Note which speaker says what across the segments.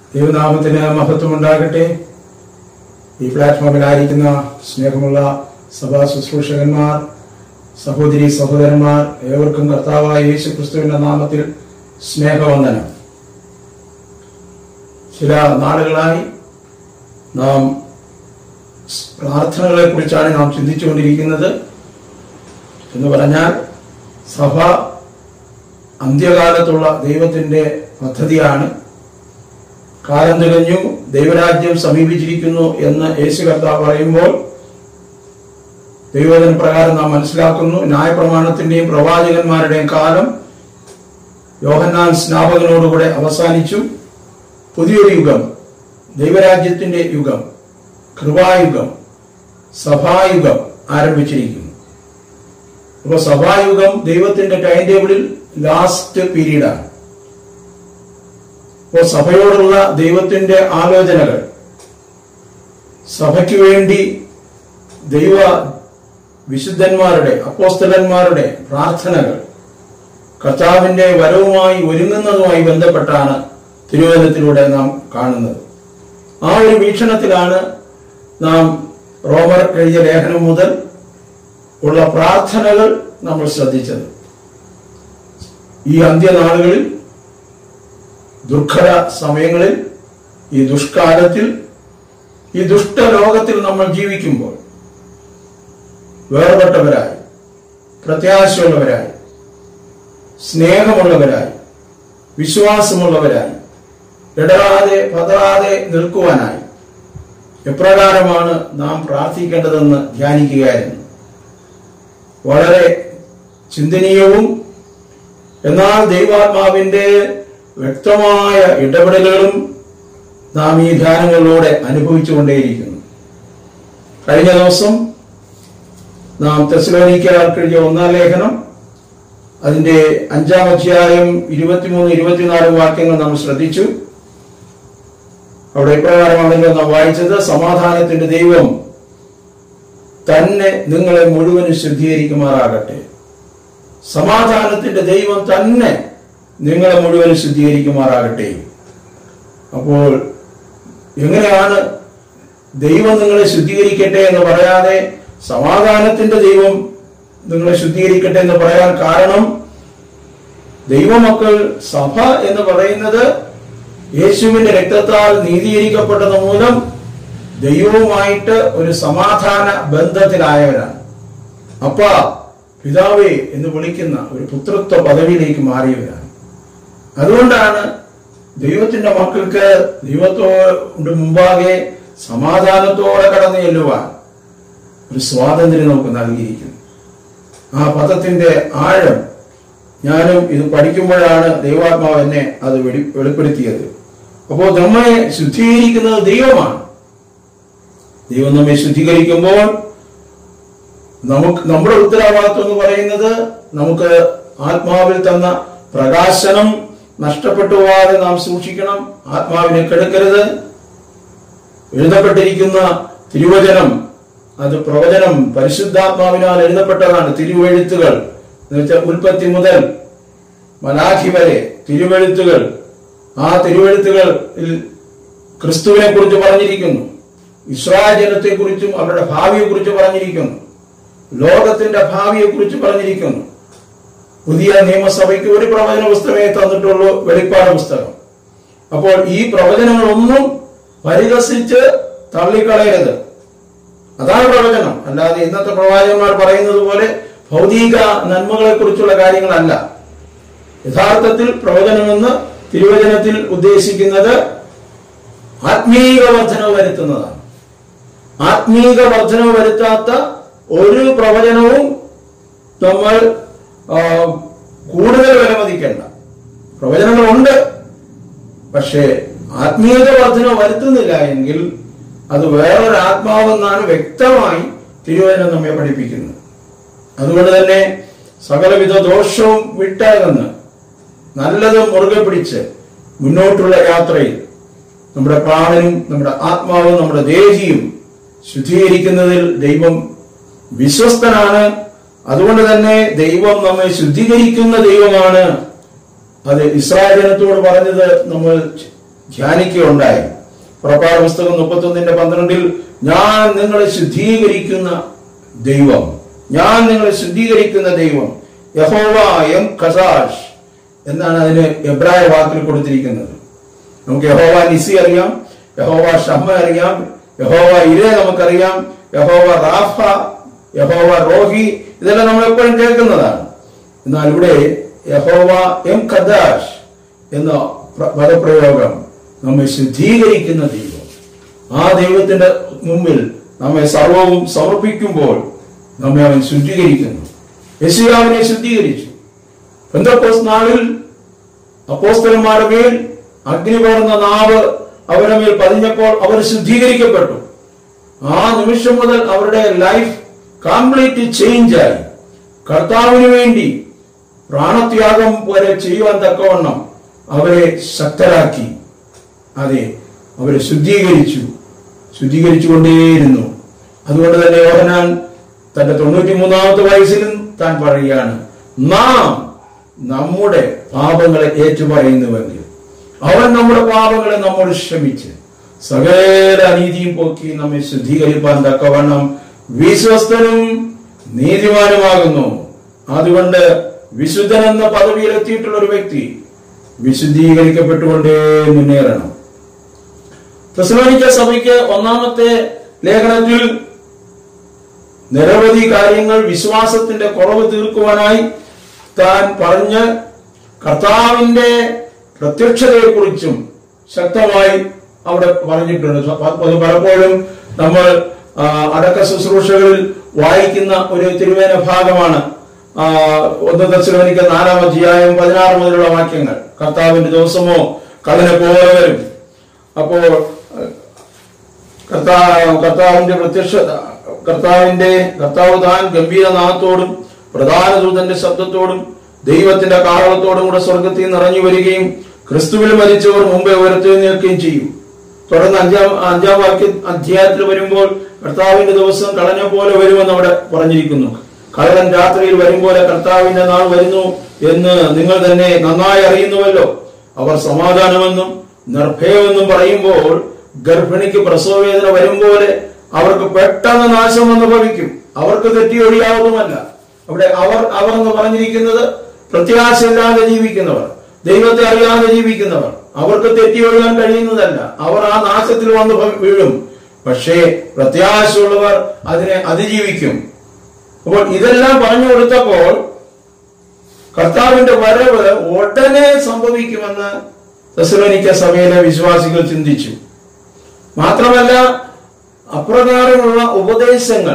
Speaker 1: ദൈവനാമത്തിന് മഹത്വം ഉണ്ടാകട്ടെ ഈ പ്ലാറ്റ്ഫോമിലായിരിക്കുന്ന സ്നേഹമുള്ള സഭാ ശുശ്രൂഷകന്മാർ സഹോദരി സഹോദരന്മാർ ഏവർക്കും കർത്താവായ യേശു ക്രിസ്തുവിന്റെ നാമത്തിൽ സ്നേഹവന്ദനം ചില നാളുകളായി നാം പ്രാർത്ഥനകളെ കുറിച്ചാണ് നാം ചിന്തിച്ചുകൊണ്ടിരിക്കുന്നത് എന്ന് പറഞ്ഞാൽ സഭ അന്ത്യകാലത്തുള്ള ദൈവത്തിന്റെ പദ്ധതിയാണ് കാലം തികഞ്ഞു ദൈവരാജ്യം സമീപിച്ചിരിക്കുന്നു എന്ന് യേശു കർത്താവ് പറയുമ്പോൾ ദൈവവചന പ്രകാരം നാം മനസ്സിലാക്കുന്നു ന്യായപ്രമാണത്തിന്റെയും പ്രവാചകന്മാരുടെയും കാലം യോഹന്നാൻ സ്നാപകനോടുകൂടെ അവസാനിച്ചു പുതിയൊരു യുഗം ദൈവരാജ്യത്തിന്റെ യുഗം കൃപായുഗം സഭായുഗം ആരംഭിച്ചിരിക്കുന്നു അപ്പൊ സഭായുഗം ദൈവത്തിന്റെ ടൈം ടേബിളിൽ ലാസ്റ്റ് പീരീഡാണ് അപ്പോൾ സഭയോടുള്ള ദൈവത്തിന്റെ ആലോചനകൾ സഭയ്ക്ക് വേണ്ടി ദൈവ വിശുദ്ധന്മാരുടെ അപ്പോസ്തലന്മാരുടെ പ്രാർത്ഥനകൾ കർത്താവിന്റെ വരവുമായി ഒരുങ്ങുന്നതുമായി ബന്ധപ്പെട്ടാണ് തിരുവനന്തപുരത്തിലൂടെ നാം കാണുന്നത് ആ ഒരു വീക്ഷണത്തിലാണ് നാം റോമർ എഴുതിയ ലേഖനം മുതൽ ഉള്ള പ്രാർത്ഥനകൾ നമ്മൾ ശ്രദ്ധിച്ചത് ഈ അന്ത്യനാളുകളിൽ ദുർഘട സമയങ്ങളിൽ ഈ ദുഷ്കാലത്തിൽ ഈ ദുഷ്ടലോകത്തിൽ നമ്മൾ ജീവിക്കുമ്പോൾ വേർപെട്ടവരായി പ്രത്യാശയുള്ളവരായി സ്നേഹമുള്ളവരായി വിശ്വാസമുള്ളവരായി ഇടരാതെ പതറാതെ നിൽക്കുവാനായി എപ്രകാരമാണ് നാം പ്രാർത്ഥിക്കേണ്ടതെന്ന് ധ്യാനിക്കുകയായിരുന്നു വളരെ ചിന്തനീയവും എന്നാൽ ദൈവാത്മാവിന്റെ വ്യക്തമായ ഇടപെടലുകളും നാം ഈ ധ്യാനങ്ങളിലൂടെ അനുഭവിച്ചുകൊണ്ടേയിരിക്കുന്നു കഴിഞ്ഞ ദിവസം നാം തെസ്ലോനിക്കാർക്ക് എഴുതിയ ഒന്നാം ലേഖനം അതിന്റെ അഞ്ചാം അധ്യായം ഇരുപത്തിമൂന്ന് ഇരുപത്തിനാല് വാക്യങ്ങൾ നാം ശ്രദ്ധിച്ചു അവിടെ ഇപ്രകാരമാണല്ലോ നാം വായിച്ചത് സമാധാനത്തിന്റെ ദൈവം തന്നെ നിങ്ങളെ മുഴുവനും ശുദ്ധീകരിക്കുമാറാകട്ടെ സമാധാനത്തിന്റെ ദൈവം തന്നെ നിങ്ങളെ മുഴുവനും ശുദ്ധീകരിക്കുമാറാകട്ടെ അപ്പോൾ എങ്ങനെയാണ് ദൈവം നിങ്ങളെ ശുദ്ധീകരിക്കട്ടെ എന്ന് പറയാതെ സമാധാനത്തിന്റെ ദൈവം നിങ്ങളെ ശുദ്ധീകരിക്കട്ടെ എന്ന് പറയാൻ കാരണം ദൈവമക്കൾ സഭ എന്ന് പറയുന്നത് യേശുവിന്റെ രക്തത്താൽ നീതീകരിക്കപ്പെട്ടത് മൂലം ദൈവവുമായിട്ട് ഒരു സമാധാന ബന്ധത്തിലായവരാണ് അപ്പ പിതാവേ എന്ന് വിളിക്കുന്ന ഒരു പുത്രത്വ പദവിയിലേക്ക് മാറിയവരാണ് അതുകൊണ്ടാണ് ദൈവത്തിന്റെ മക്കൾക്ക് ദൈവത്തോട് മുമ്പാകെ സമാധാനത്തോടെ കടന്നു ചെല്ലുവാൻ ഒരു സ്വാതന്ത്ര്യം നമുക്ക് നൽകിയിരിക്കുന്നു ആ പദത്തിന്റെ ആഴം ഞാനും ഇത് പഠിക്കുമ്പോഴാണ് ദൈവാത്മാവ് എന്നെ അത് വെളി വെളിപ്പെടുത്തിയത് അപ്പോൾ നമ്മെ ശുദ്ധീകരിക്കുന്നത് ദൈവമാണ് ദൈവം നമ്മെ ശുദ്ധീകരിക്കുമ്പോൾ നമുക്ക് നമ്മുടെ ഉത്തരവാദിത്വം എന്ന് പറയുന്നത് നമുക്ക് ആത്മാവിൽ തന്ന പ്രകാശനം നഷ്ടപ്പെട്ടു പോകാതെ നാം സൂക്ഷിക്കണം ആത്മാവിനെ കെടുക്കരുത് എഴുതപ്പെട്ടിരിക്കുന്ന തിരുവചനം അത് പ്രവചനം പരിശുദ്ധാത്മാവിനാൽ എഴുതപ്പെട്ടതാണ് തിരുവെഴുത്തുകൾ എന്ന് വെച്ചാൽ ഉൽപ്പത്തി മുതൽ മലാഖി വരെ തിരുവെഴുത്തുകൾ ആ തിരുവെഴുത്തുകൾ ക്രിസ്തുവിനെ കുറിച്ച് പറഞ്ഞിരിക്കുന്നു ഇസ്രായേൽ ജനത്തെ കുറിച്ചും അവരുടെ ഭാവിയെ കുറിച്ച് പറഞ്ഞിരിക്കുന്നു ലോകത്തിന്റെ ഭാവിയെ കുറിച്ച് പറഞ്ഞിരിക്കുന്നു പുതിയ നിയമസഭയ്ക്ക് ഒരു പ്രവചന പുസ്തകമേ തന്നിട്ടുള്ളൂ വെളിപ്പാട് പുസ്തകം അപ്പോൾ ഈ പ്രവചനങ്ങളൊന്നും പരിഹസിച്ച് തള്ളിക്കളയരുത് അതാണ് പ്രവചനം അല്ലാതെ ഇന്നത്തെ പ്രവാചകന്മാർ പറയുന്നത് പോലെ ഭൗതിക നന്മകളെ കുറിച്ചുള്ള കാര്യങ്ങളല്ല യഥാർത്ഥത്തിൽ പ്രവചനമെന്ന് തിരുവചനത്തിൽ ഉദ്ദേശിക്കുന്നത് ആത്മീക വർധനവ് വരുത്തുന്നതാണ് ആത്മീക വർധനവ് വരുത്താത്ത ഒരു പ്രവചനവും നമ്മൾ കൂടുതൽ വിലമതിക്കേണ്ട പ്രവചനങ്ങളുണ്ട് പക്ഷേ ആത്മീയത വർധന വരുത്തുന്നില്ല എങ്കിൽ അത് വേറൊരു ആത്മാവെന്നാണ് വ്യക്തമായി തിരുവചനം നമ്മെ പഠിപ്പിക്കുന്നത് അതുകൊണ്ട് തന്നെ സകലവിധ ദോഷവും വിട്ടകന്ന് നല്ലത് മുറുകെ പിടിച്ച് മുന്നോട്ടുള്ള യാത്രയിൽ നമ്മുടെ പ്രാണനും നമ്മുടെ ആത്മാവും നമ്മുടെ ദേഹിയും ശുദ്ധീകരിക്കുന്നതിൽ ദൈവം വിശ്വസ്തനാണ് അതുകൊണ്ട് തന്നെ ദൈവം നമ്മെ ശുദ്ധീകരിക്കുന്ന ദൈവമാണ് അത് ഇസ്രായേൽ ജനത്തോട് പറഞ്ഞത് നമ്മൾ ധ്യാനിക്കുകയുണ്ടായി പുറപ്പാട് പുസ്തകം മുപ്പത്തൊന്നിന്റെ പന്ത്രണ്ടിൽ ഞാൻ നിങ്ങളെ ശുദ്ധീകരിക്കുന്ന ദൈവം ഞാൻ നിങ്ങളെ ശുദ്ധീകരിക്കുന്ന ദൈവം യഹോവ എം ഖസാഷ് എന്നാണ് അതിന് എബ്രായ വാക്കിൽ കൊടുത്തിരിക്കുന്നത് നമുക്ക് യഹോവ നിസി അറിയാം യഹോവ ഷമ്മ അറിയാം യഹോവ ഇരേ നമുക്കറിയാം യഹോവ റാഫ യഹോവ റോഹി ഇതെല്ലാം നമ്മൾ എപ്പോഴും കേൾക്കുന്നതാണ് എന്നാൽ ഇവിടെ യഹോവ എം ഖദാഷ് എന്ന പ്ര- പദപ്രയോഗം നമ്മെ ശുദ്ധീകരിക്കുന്ന ദൈവം ആ ദൈവത്തിന്റെ മുമ്പിൽ നമ്മെ സർവവും സമർപ്പിക്കുമ്പോൾ നമ്മെ അവൻ ശുദ്ധീകരിക്കുന്നു യശുയാവിനെ ശുദ്ധീകരിച്ചു പെന്തക്കോസ് നാളിൽ അപ്പോസ്തലന്മാരുടെ മേൽ അഗ്നി പകർന്ന നാവ് അവരുടെ മേൽ പതിഞ്ഞപ്പോൾ അവർ ശുദ്ധീകരിക്കപ്പെട്ടു ആ നിമിഷം മുതൽ അവരുടെ ലൈഫ് കംപ്ലീറ്റ് ചേഞ്ച് ആയി കർത്താവിന് വേണ്ടി പ്രാണത്യാഗം വരെ ചെയ്യുവാൻ തക്കവണ്ണം അവരെ ശക്തരാക്കി അതെ അവരെ ശുദ്ധീകരിച്ചു ശുദ്ധീകരിച്ചുകൊണ്ടേയിരുന്നു അതുകൊണ്ട് തന്നെ യോഹനാൻ തന്റെ തൊണ്ണൂറ്റി മൂന്നാമത്തെ വയസ്സിലും താൻ പറയുകയാണ് നാം നമ്മുടെ പാപങ്ങളെ ഏറ്റുപറയുന്നുവെങ്കിൽ അവൻ നമ്മുടെ പാപങ്ങളെ നമ്മോട് ക്ഷമിച്ച് സകല അനീതിയും പോക്കി നമ്മെ ശുദ്ധീകരിപ്പാൻ തക്കവണ്ണം വിശ്വസ്തനും നീതിമാനുമാകുന്നു അതുകൊണ്ട് വിശുദ്ധൻ എന്ന പദവിയിൽ എത്തിയിട്ടുള്ള ഒരു വ്യക്തി വിശുദ്ധീകരിക്കപ്പെട്ടുകൊണ്ടേ മുന്നേറണം തെസലോനിക്ക സഭയ്ക്ക് ഒന്നാമത്തെ ലേഖനത്തിൽ നിരവധി കാര്യങ്ങൾ വിശ്വാസത്തിന്റെ കുറവ് തീർക്കുവാനായി താൻ പറഞ്ഞ് കർത്താവിന്റെ പ്രത്യക്ഷതയെക്കുറിച്ചും ശക്തമായി അവിടെ പറഞ്ഞിട്ടുണ്ട് അത് പലപ്പോഴും നമ്മൾ ആ, അടക്ക ശുശ്രൂഷകളിൽ വായിക്കുന്ന ഒരു തിരുവേന ഭാഗമാണ് ആ, ഒന്ന് ദശലോനിക്ക നാലാം അധ്യായം പതിനാറ് മുതലുള്ള വാക്യങ്ങൾ കർത്താവിന്റെ ദിവസമോ കള്ളനെ പോലെ വരും അപ്പോൾ കർത്താവ് കർത്താവിന്റെ പ്രത്യക്ഷ കർത്താവിന്റെ കർത്താവ് താൻ ഗംഭീരനാഥത്തോടും പ്രധാന ദൂതന്റെ ശബ്ദത്തോടും ദൈവത്തിന്റെ കാഹളത്തോടും കൂടെ സ്വർഗത്തിൽ നിറഞ്ഞു വരികയും ക്രിസ്തുവിൽ മരിച്ചവർ മുമ്പേ ഉയർത്തെഴുന്നേൽക്കുകയും ചെയ്യും തുടർന്ന് അഞ്ചാം അഞ്ചാം വാക്യ അധ്യായത്തിൽ വരുമ്പോൾ കർത്താവിന്റെ ദിവസം കള്ളനെ പോലെ വരുമെന്ന് അവിടെ പറഞ്ഞിരിക്കുന്നു കള്ളൻ രാത്രിയിൽ വരും പോലെ കർത്താവിന്റെ നാൾ വരുന്നു എന്ന് നിങ്ങൾ തന്നെ നന്നായി അറിയുന്നുവല്ലോ അവർ സമാധാനമെന്നും നിർഭയമെന്നും പറയുമ്പോൾ ഗർഭിണിക്ക് പ്രസവവേദന വരും പോലെ അവർക്ക് പെട്ടെന്ന് നാശം വന്ന് ഭവിക്കും അവർക്ക് തെറ്റിയൊഴിയാവുന്നതുമല്ല അവിടെ അവർ അവർ എന്ന് പറഞ്ഞിരിക്കുന്നത് പ്രത്യാശയില്ലാതെ ജീവിക്കുന്നവർ ദൈവത്തെ അറിയാതെ ജീവിക്കുന്നവർ അവർക്ക് തെറ്റിയൊഴിയാൻ കഴിയുന്നതല്ല അവർ ആ നാശത്തിൽ വന്ന് ഭ- വീഴും പക്ഷേ പ്രത്യാശയുള്ളവർ അതിനെ അതിജീവിക്കും അപ്പോൾ ഇതെല്ലാം പറഞ്ഞു കൊടുത്തപ്പോൾ കർത്താവിന്റെ വരവ് ഉടനെ സംഭവിക്കുമെന്ന് തെസലോനിക്ക സഭയിലെ വിശ്വാസികൾ ചിന്തിച്ചു മാത്രമല്ല അപ്രകാരമുള്ള ഉപദേശങ്ങൾ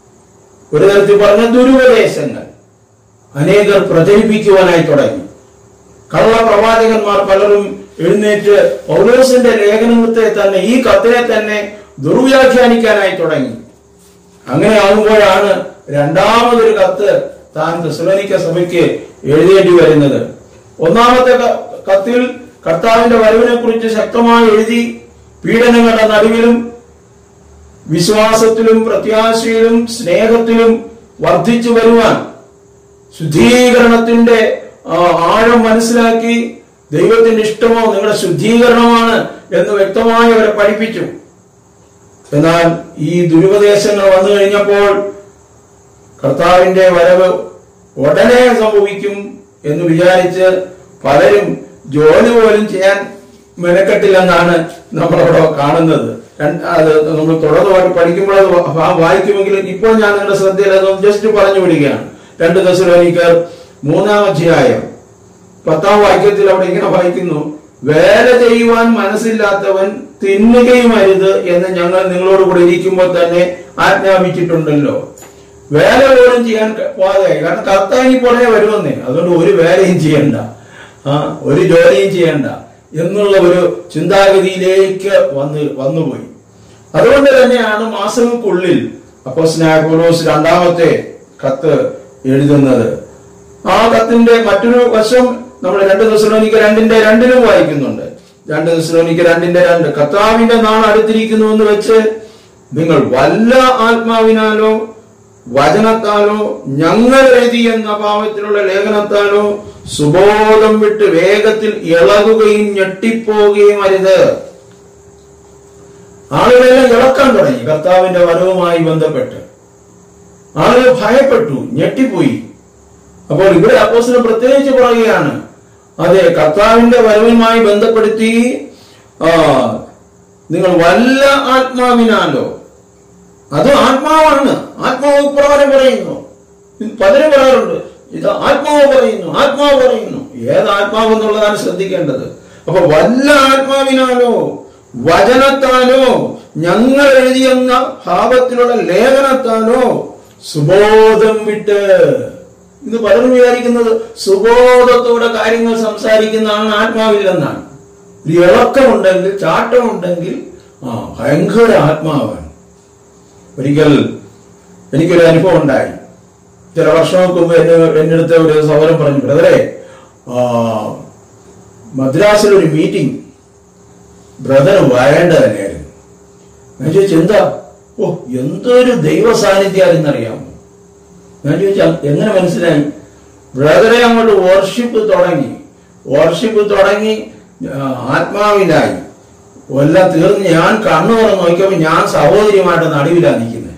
Speaker 1: ഒരു തരത്തിൽ പറഞ്ഞ ദുരുപദേശങ്ങൾ അനേകർ പ്രചരിപ്പിക്കുവാനായി തുടങ്ങി കള്ള പ്രവാചകന്മാർ പലരും എഴുന്നേറ്റ് പൗലോസിന്റെ ലേഖനത്തെ തന്നെ ഈ കത്തിനെ തന്നെ ദുർവ്യാഖ്യാനിക്കാനായി തുടങ്ങി അങ്ങനെ ആകുമ്പോഴാണ് രണ്ടാമതൊരു കത്ത് താൻ തെസലോനിക്ക സഭയ്ക്ക് എഴുതേണ്ടി വരുന്നത് ഒന്നാമത്തെ ക- കത്തിൽ കർത്താവിന്റെ വരവിനെ കുറിച്ച് ശക്തമായി എഴുതി പീഡനങ്ങളുടെ നടുവിലും വിശ്വാസത്തിലും പ്രത്യാശയിലും സ്നേഹത്തിലും വർദ്ധിച്ചു വരുവാൻ ശുദ്ധീകരണത്തിന്റെ ആ, ആഴം മനസ്സിലാക്കി ദൈവത്തിന്റെ ഇഷ്ടമോ നിങ്ങളുടെ ശുദ്ധീകരണമാണ് എന്ന് വ്യക്തമായി അവരെ പഠിപ്പിച്ചു എന്നാൽ ഈ ദുരുപദേശങ്ങൾ വന്നു കഴിഞ്ഞപ്പോൾ കർത്താവിന്റെ വരവ് ഉടനെ സംഭവിക്കും എന്ന് വിചാരിച്ച് പലരും ജോലി പോലും ചെയ്യാൻ മെനക്കെട്ടില്ലെന്നാണ് നമ്മളവിടെ കാണുന്നത് രണ്ട് അത് നമ്മൾ തുടർന്ന് വായി- പഠിക്കുമ്പോൾ അത് വാ- വായിക്കുമെങ്കിലും ഇപ്പോൾ ഞാൻ നിങ്ങളുടെ ശ്രദ്ധയിൽ അത് ജസ്റ്റ് പറഞ്ഞു വിടുകയാണ് രണ്ട് ദശലോനിക്കർ മൂന്നാം അധ്യായം പത്താം വാക്യത്തിൽ അവിടെ ഇങ്ങനെ വായിക്കുന്നു വേല ചെയ്യുവാൻ മനസ്സില്ലാത്തവൻ തിന്നുകയും അരുത് എന്ന് ഞങ്ങൾ നിങ്ങളോട് കൂടെ ഇരിക്കുമ്പോൾ തന്നെ ആജ്ഞാപിച്ചിട്ടുണ്ടല്ലോ വേല പോലും ചെയ്യാൻ ക- പോകാതെ കാരണം കർത്താവിന് പുറകെ വരുമെന്നേ അതുകൊണ്ട് ഒരു വേലയും ചെയ്യണ്ട ആ ഒരു ജോലിയും ചെയ്യണ്ട എന്നുള്ള ഒരു ചിന്താഗതിയിലേക്ക് വന്ന് വന്നുപോയി അതുകൊണ്ട് തന്നെയാണ് മാസങ്ങൾക്കുള്ളിൽ അപ്പോസ്നായ പൗലോസ് രണ്ടാമത്തെ കത്ത് എഴുതുന്നത് ആ കത്തിന്റെ മറ്റൊരു വശം നമ്മൾ രണ്ട് ദശലോനിക്ക് രണ്ടിന്റെ രണ്ടിലും വായിക്കുന്നുണ്ട് രണ്ട് ദശലോനിക്ക് രണ്ടിന്റെ രണ്ട് കർത്താവിന്റെ നാൾ അടുത്തിരിക്കുന്നു എന്ന് വെച്ച് നിങ്ങൾ വല്ല ആത്മാവിനാലോ വചനത്താലോ ഞങ്ങൾ എഴുതി എന്ന ഭാവത്തിലുള്ള ലേഖനത്താലോ സുബോധം വിട്ട് വേഗത്തിൽ ഇളകുകയും ഞെട്ടിപ്പോവുകയും അരുത് ആളുകളെല്ലാം ഇളക്കാൻ തുടങ്ങി കർത്താവിന്റെ വരവുമായി ബന്ധപ്പെട്ട് ആളുകൾ ഭയപ്പെട്ടു ഞെട്ടിപ്പോയി അപ്പോൾ ഇവിടെ അപ്പോസ്തലൻ പ്രത്യേകിച്ച് പറയുകയാണ് അതെ കർത്താവിന്റെ വരവുമായി ബന്ധപ്പെടുത്തി ആ നിങ്ങൾ വല്ല ആത്മാവിനാലോ അത് ആത്മാവാണ് ആത്മാവ് പ്രകാരം പറയുന്നു പലരും പറയാറുണ്ട് ഇത് ആത്മാവ് പറയുന്നു ആത്മാവ് പറയുന്നു ഏത് ആത്മാവ് എന്നുള്ളതാണ് ശ്രദ്ധിക്കേണ്ടത് അപ്പൊ വല്ല ആത്മാവിനാലോ വചനത്താലോ ഞങ്ങൾ എഴുതിയെന്ന ഭാവത്തിലുള്ള ലേഖനത്താലോ സുബോധം വിട്ട് ഇത് പലരും വിചാരിക്കുന്നത് സുബോധത്തോടെ കാര്യങ്ങൾ സംസാരിക്കുന്നതാണ് ആത്മാവില്ലെന്നാണ് ഒരു ഇളക്കമുണ്ടെങ്കിൽ ചാട്ടമുണ്ടെങ്കിൽ ആ ഭയങ്കര ആത്മാവാണ് ഒരിക്കൽ എനിക്കൊരു അനുഭവം ഉണ്ടായി ചില വർഷങ്ങൾക്ക് മുമ്പ് എന്നെ എന്റെ അടുത്ത് ഒരു സഹോദരൻ പറഞ്ഞു ബ്രദറെ ആ, മദ്രാസിൽ ഒരു മീറ്റിംഗ് ബ്രദർ വരേണ്ട തന്നെയായിരുന്നു ഞാൻ ചോദിച്ചു എന്താ ഓ എന്തൊരു ദൈവ സാന്നിധ്യമായിരുന്നറിയാമോ ഞാൻ ചോദിച്ചു "അ- എങ്ങനെ മനസ്സിലായി ബ്രദറെ അങ്ങോട്ട് വർഷിപ്പ് തുടങ്ങി വർഷിപ്പ് തുടങ്ങി ആ, ആത്മാവിലായി എല്ലാം തീർന്ന് ഞാൻ കണ്ണു തുറന്ന് നോക്കിയപ്പോൾ ഞാൻ സഹോദരിയുമായിട്ട് നടുവിലാണ് നിൽക്കുന്നത്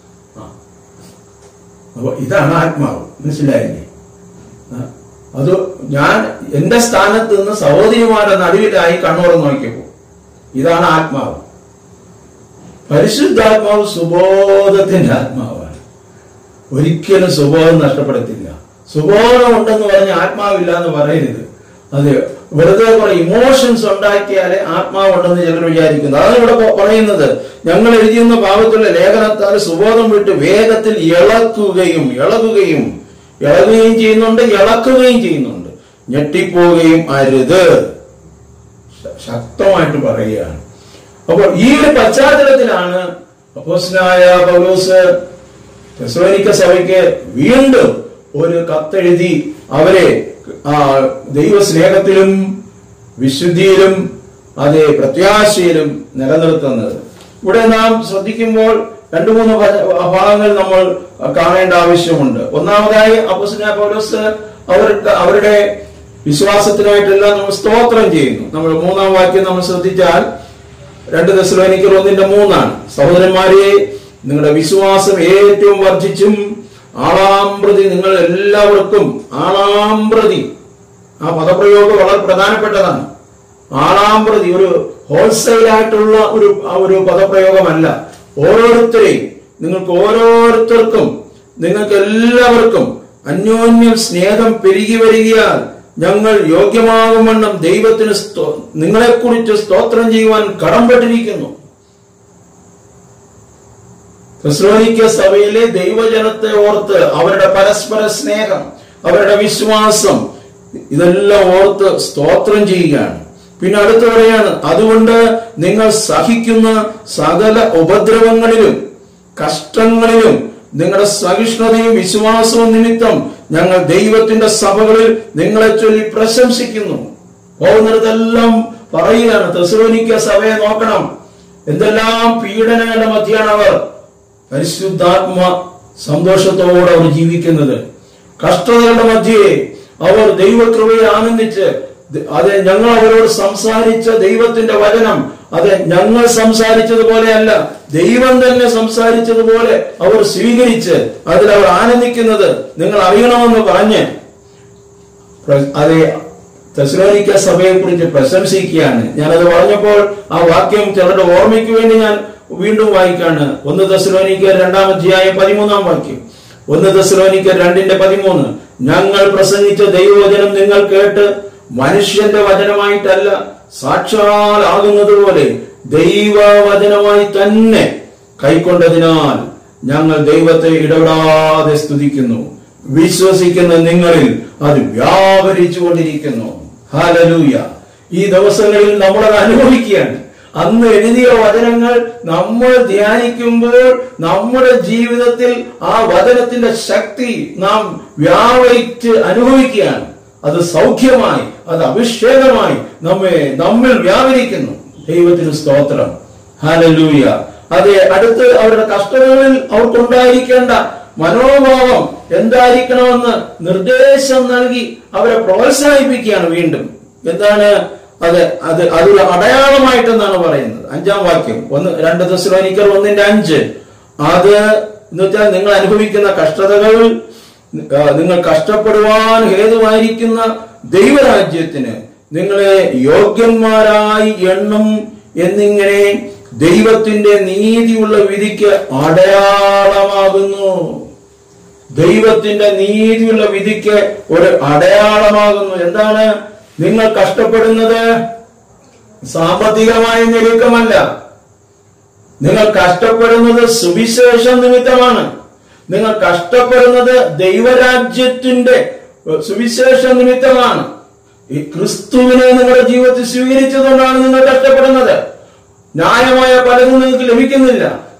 Speaker 1: അപ്പൊ ഇതാണ് ആത്മാവ് മനസ്സിലായില്ലേ ആ, അത് ഞാൻ എന്റെ സ്ഥാനത്ത് നിന്ന് സഹോദരിമാരുടെ നടുവിലായി കണ്ണുറന്ന് നോക്കിയപ്പോ ഇതാണ് ആത്മാവ് പരിശുദ്ധാത്മാവ് സുബോധത്തിന്റെ ആത്മാവാണ് ഒരിക്കലും സുബോധം നഷ്ടപ്പെടത്തില്ല സുബോധം ഉണ്ടെന്ന് പറഞ്ഞ് ആത്മാവില്ല എന്ന് പറയരുത് അത് വെറുതെ കുറെ ഇമോഷൻസ് ഉണ്ടാക്കിയാലേ ആത്മാവുണ്ടെന്ന് ചിലർ വിചാരിക്കുന്നു അതാണ് ഇവിടെ പ- പറയുന്നത് ഞങ്ങൾ എഴുതിയുന്ന പാവത്തുള്ള ലേഖനത്താൽ സുബോധം വിട്ട് വേഗത്തിൽ ഇളക്കുകയും ഇളകുകയും ഇളകുകയും ചെയ്യുന്നുണ്ട് ഇളക്കുകയും ചെയ്യുന്നുണ്ട് ഞെട്ടിപ്പോവുകയും അരുത് ശ- ശക്തമായിട്ട് പറയുകയാണ് അപ്പോൾ ഈ ഒരു പശ്ചാത്തലത്തിലാണ് അപ്പോസ്തലനായ പൗലോസ് തെസ്സലോനിക്ക സഭയ്ക്ക് വീണ്ടും ഒരു കത്തെഴുതി അവരെ ആ, ദൈവസ്നേഹത്തിലും വിശുദ്ധിയിലും അതേ പ്രത്യാശയിലും നിലനിർത്തുന്നത് ഇവിടെ നാം ശ്രദ്ധിക്കുമ്പോൾ രണ്ടു മൂന്ന് ഭ- ഭാഗങ്ങൾ നമ്മൾ കാണേണ്ട ആവശ്യമുണ്ട് ഒന്നാമതായി അപ്പോസ്തലനായ പൗലോസ് അവർക്ക് അവരുടെ വിശ്വാസത്തിനായിട്ടെല്ലാം നമ്മൾ സ്തോത്രം ചെയ്യുന്നു നമ്മൾ മൂന്നാം വാക്യം നമ്മൾ ശ്രദ്ധിച്ചാൽ രണ്ട് ദശലോനിക്കർ ഒന്നിന്റെ മൂന്നാണ് സഹോദരന്മാരെ നിങ്ങളുടെ വിശ്വാസം ഏറ്റവും വർദ്ധിച്ചും ആളാമ്പ്രതി നിങ്ങൾ എല്ലാവർക്കും ആളാമ്പ്രതി ആ പദപ്രയോഗം വളരെ പ്രധാനപ്പെട്ടതാണ് ആളാമ്പ്രതി ഒരു ഹോൾസെയിൽ ആയിട്ടുള്ള ഒരു ആ ഒരു പദപ്രയോഗമല്ല ഓരോരുത്തരെയും നിങ്ങൾക്ക് ഓരോരുത്തർക്കും നിങ്ങൾക്ക് എല്ലാവർക്കും അന്യോന്യം സ്നേഹം പെരുകി വരികയാൽ ഞങ്ങൾ യോഗ്യമാകും വണ്ണം ദൈവത്തിന് സ്തോ- നിങ്ങളെക്കുറിച്ച് സ്തോത്രം ചെയ്യുവാൻ കടംപെട്ടിരിക്കുന്നു തെസ്സലോനിക്ക സഭയിലെ ദൈവജനത്തെ ഓർത്ത് അവരുടെ പരസ്പര സ്നേഹം അവരുടെ വിശ്വാസം ഇതെല്ലാം ഓർത്ത് സ്തോത്രം ചെയ്യുകയാണ് പിന്നെ അടുത്ത് പറയാണ് അതുകൊണ്ട് നിങ്ങൾ സഹിക്കുന്ന സകല ഉപദ്രവങ്ങളിലും കഷ്ടങ്ങളിലും നിങ്ങളുടെ സഹിഷ്ണുതയും വിശ്വാസവും നിമിത്തം ഞങ്ങൾ ദൈവത്തിന്റെ സഭകളിൽ നിങ്ങളെ ചൊല്ലി പ്രശംസിക്കുന്നു പോകുന്നിടത്തെല്ലാം പറയുകയാണ് തെസ്സലോനിക്ക സഭയെ നോക്കണം എന്തെല്ലാം പീഡനങ്ങളുടെ മധ്യാണ് അവർ പരിശുദ്ധാത്മ സന്തോഷത്തോടെ അവർ ജീവിക്കുന്നത് കഷ്ടതകളുടെ മധ്യേ അവർ ദൈവകൃപയെ ആനന്ദിച്ച് ദ- അതെ ഞങ്ങൾ അവരോട് സംസാരിച്ച ദൈവത്തിന്റെ വചനം അതെ ഞങ്ങൾ സംസാരിച്ചതുപോലെയല്ല ദൈവം തന്നെ സംസാരിച്ചതുപോലെ അവർ സ്വീകരിച്ച് അതിൽ അവർ ആനന്ദിക്കുന്നത് നിങ്ങൾ അറിയണമെന്ന് പറഞ്ഞ് പ്ര- അതെ തെസ്ലോനിക്ക സഭയെ കുറിച്ച് പ്രശംസിക്കുകയാണ് ഞാനത് പറഞ്ഞപ്പോൾ ആ വാക്യം ചിലരുടെ ഓർമ്മയ്ക്ക് വേണ്ടി ഞാൻ വീണ്ടും വായിക്കാണ് ഒന്ന് തെസ്ലോനിക്ക രണ്ടാം അധ്യായം പതിമൂന്നാം വാക്യം ഒന്ന് തെസ്ലോനിക്ക രണ്ടിന്റെ പതിമൂന്ന് ഞങ്ങൾ പ്രസംഗിച്ച ദൈവവചനം നിങ്ങൾ കേട്ട് മനുഷ്യന്റെ വചനമായിട്ടല്ല സാക്ഷാലാകുന്നത് പോലെ ദൈവവചനമായി തന്നെ കൈക്കൊണ്ടതിനാൽ ഞങ്ങൾ ദൈവത്തെ ഇടപെടാതെ സ്തുതിക്കുന്നു വിശ്വസിക്കുന്ന നിങ്ങളിൽ അത് വ്യാപരിച്ചു കൊണ്ടിരിക്കുന്നു ഹാലലൂയ ഈ ദിവസങ്ങളിൽ നമ്മളത് അനുഭവിക്കുകയാണ് അന്ന് എഴുതിയ വചനങ്ങൾ നമ്മൾ ധ്യാനിക്കുമ്പോൾ നമ്മുടെ ജീവിതത്തിൽ ആ വചനത്തിന്റെ ശക്തി നാം വ്യാപരിച്ച് അനുഭവിക്കുകയാണ് അത് സൗഖ്യമായി അത് അഭിഷേകമായി നമ്മെ നമ്മിൽ വ്യാപരിക്കുന്നു ദൈവത്തിന് സ്തോത്രം ഹാലലൂയ അതെ അടുത്ത് അവരുടെ കഷ്ടതകളിൽ അവർക്കുണ്ടായിരിക്കേണ്ട മനോഭാവം എന്തായിരിക്കണമെന്ന് നിർദ്ദേശം നൽകി അവരെ പ്രോത്സാഹിപ്പിക്കുകയാണ് വീണ്ടും എന്താണ് അത് അത് അതൊരു അടയാളമായിട്ടെന്നാണ് പറയുന്നത് അഞ്ചാം വാക്യം ഒന്ന് രണ്ട് ദശലോനിക്കർ ഒന്നിന്റെ അഞ്ച് അത് എന്ന് വെച്ചാൽ നിങ്ങൾ അനുഭവിക്കുന്ന കഷ്ടതകൾ ആ, നിങ്ങൾ കഷ്ടപ്പെടുവാൻ ഹേതുവായിരിക്കുന്ന ദൈവരാജ്യത്തിന് നിങ്ങളെ യോഗ്യന്മാരായി എണ്ണും എന്നിങ്ങനെ ദൈവത്തിന്റെ നീതിയുള്ള വിധിക്ക് അടയാളമാകുന്നു ദൈവത്തിന്റെ നീതിയുള്ള വിധിക്ക് ഒരു അടയാളമാകുന്നു എന്താണ് നിങ്ങൾ കഷ്ടപ്പെടുന്നത് സാമ്പത്തികമായ ഞെരുക്കമല്ല നിങ്ങൾ കഷ്ടപ്പെടുന്നത് സുവിശേഷ നിമിത്തമാണ് നിങ്ങൾ കഷ്ടപ്പെടുന്നത് ദൈവരാജ്യത്തിന്റെ ഏഹ്, സുവിശേഷ നിമിത്തമാണ് ഈ ക്രിസ്തുവിനെ നിങ്ങളുടെ ജീവിതത്തിൽ സ്വീകരിച്ചതുകൊണ്ടാണ് നിങ്ങൾ കഷ്ടപ്പെടുന്നത് ന്യായമായ പലതും നിങ്ങൾക്ക് ലഭിക്കുന്നില്ല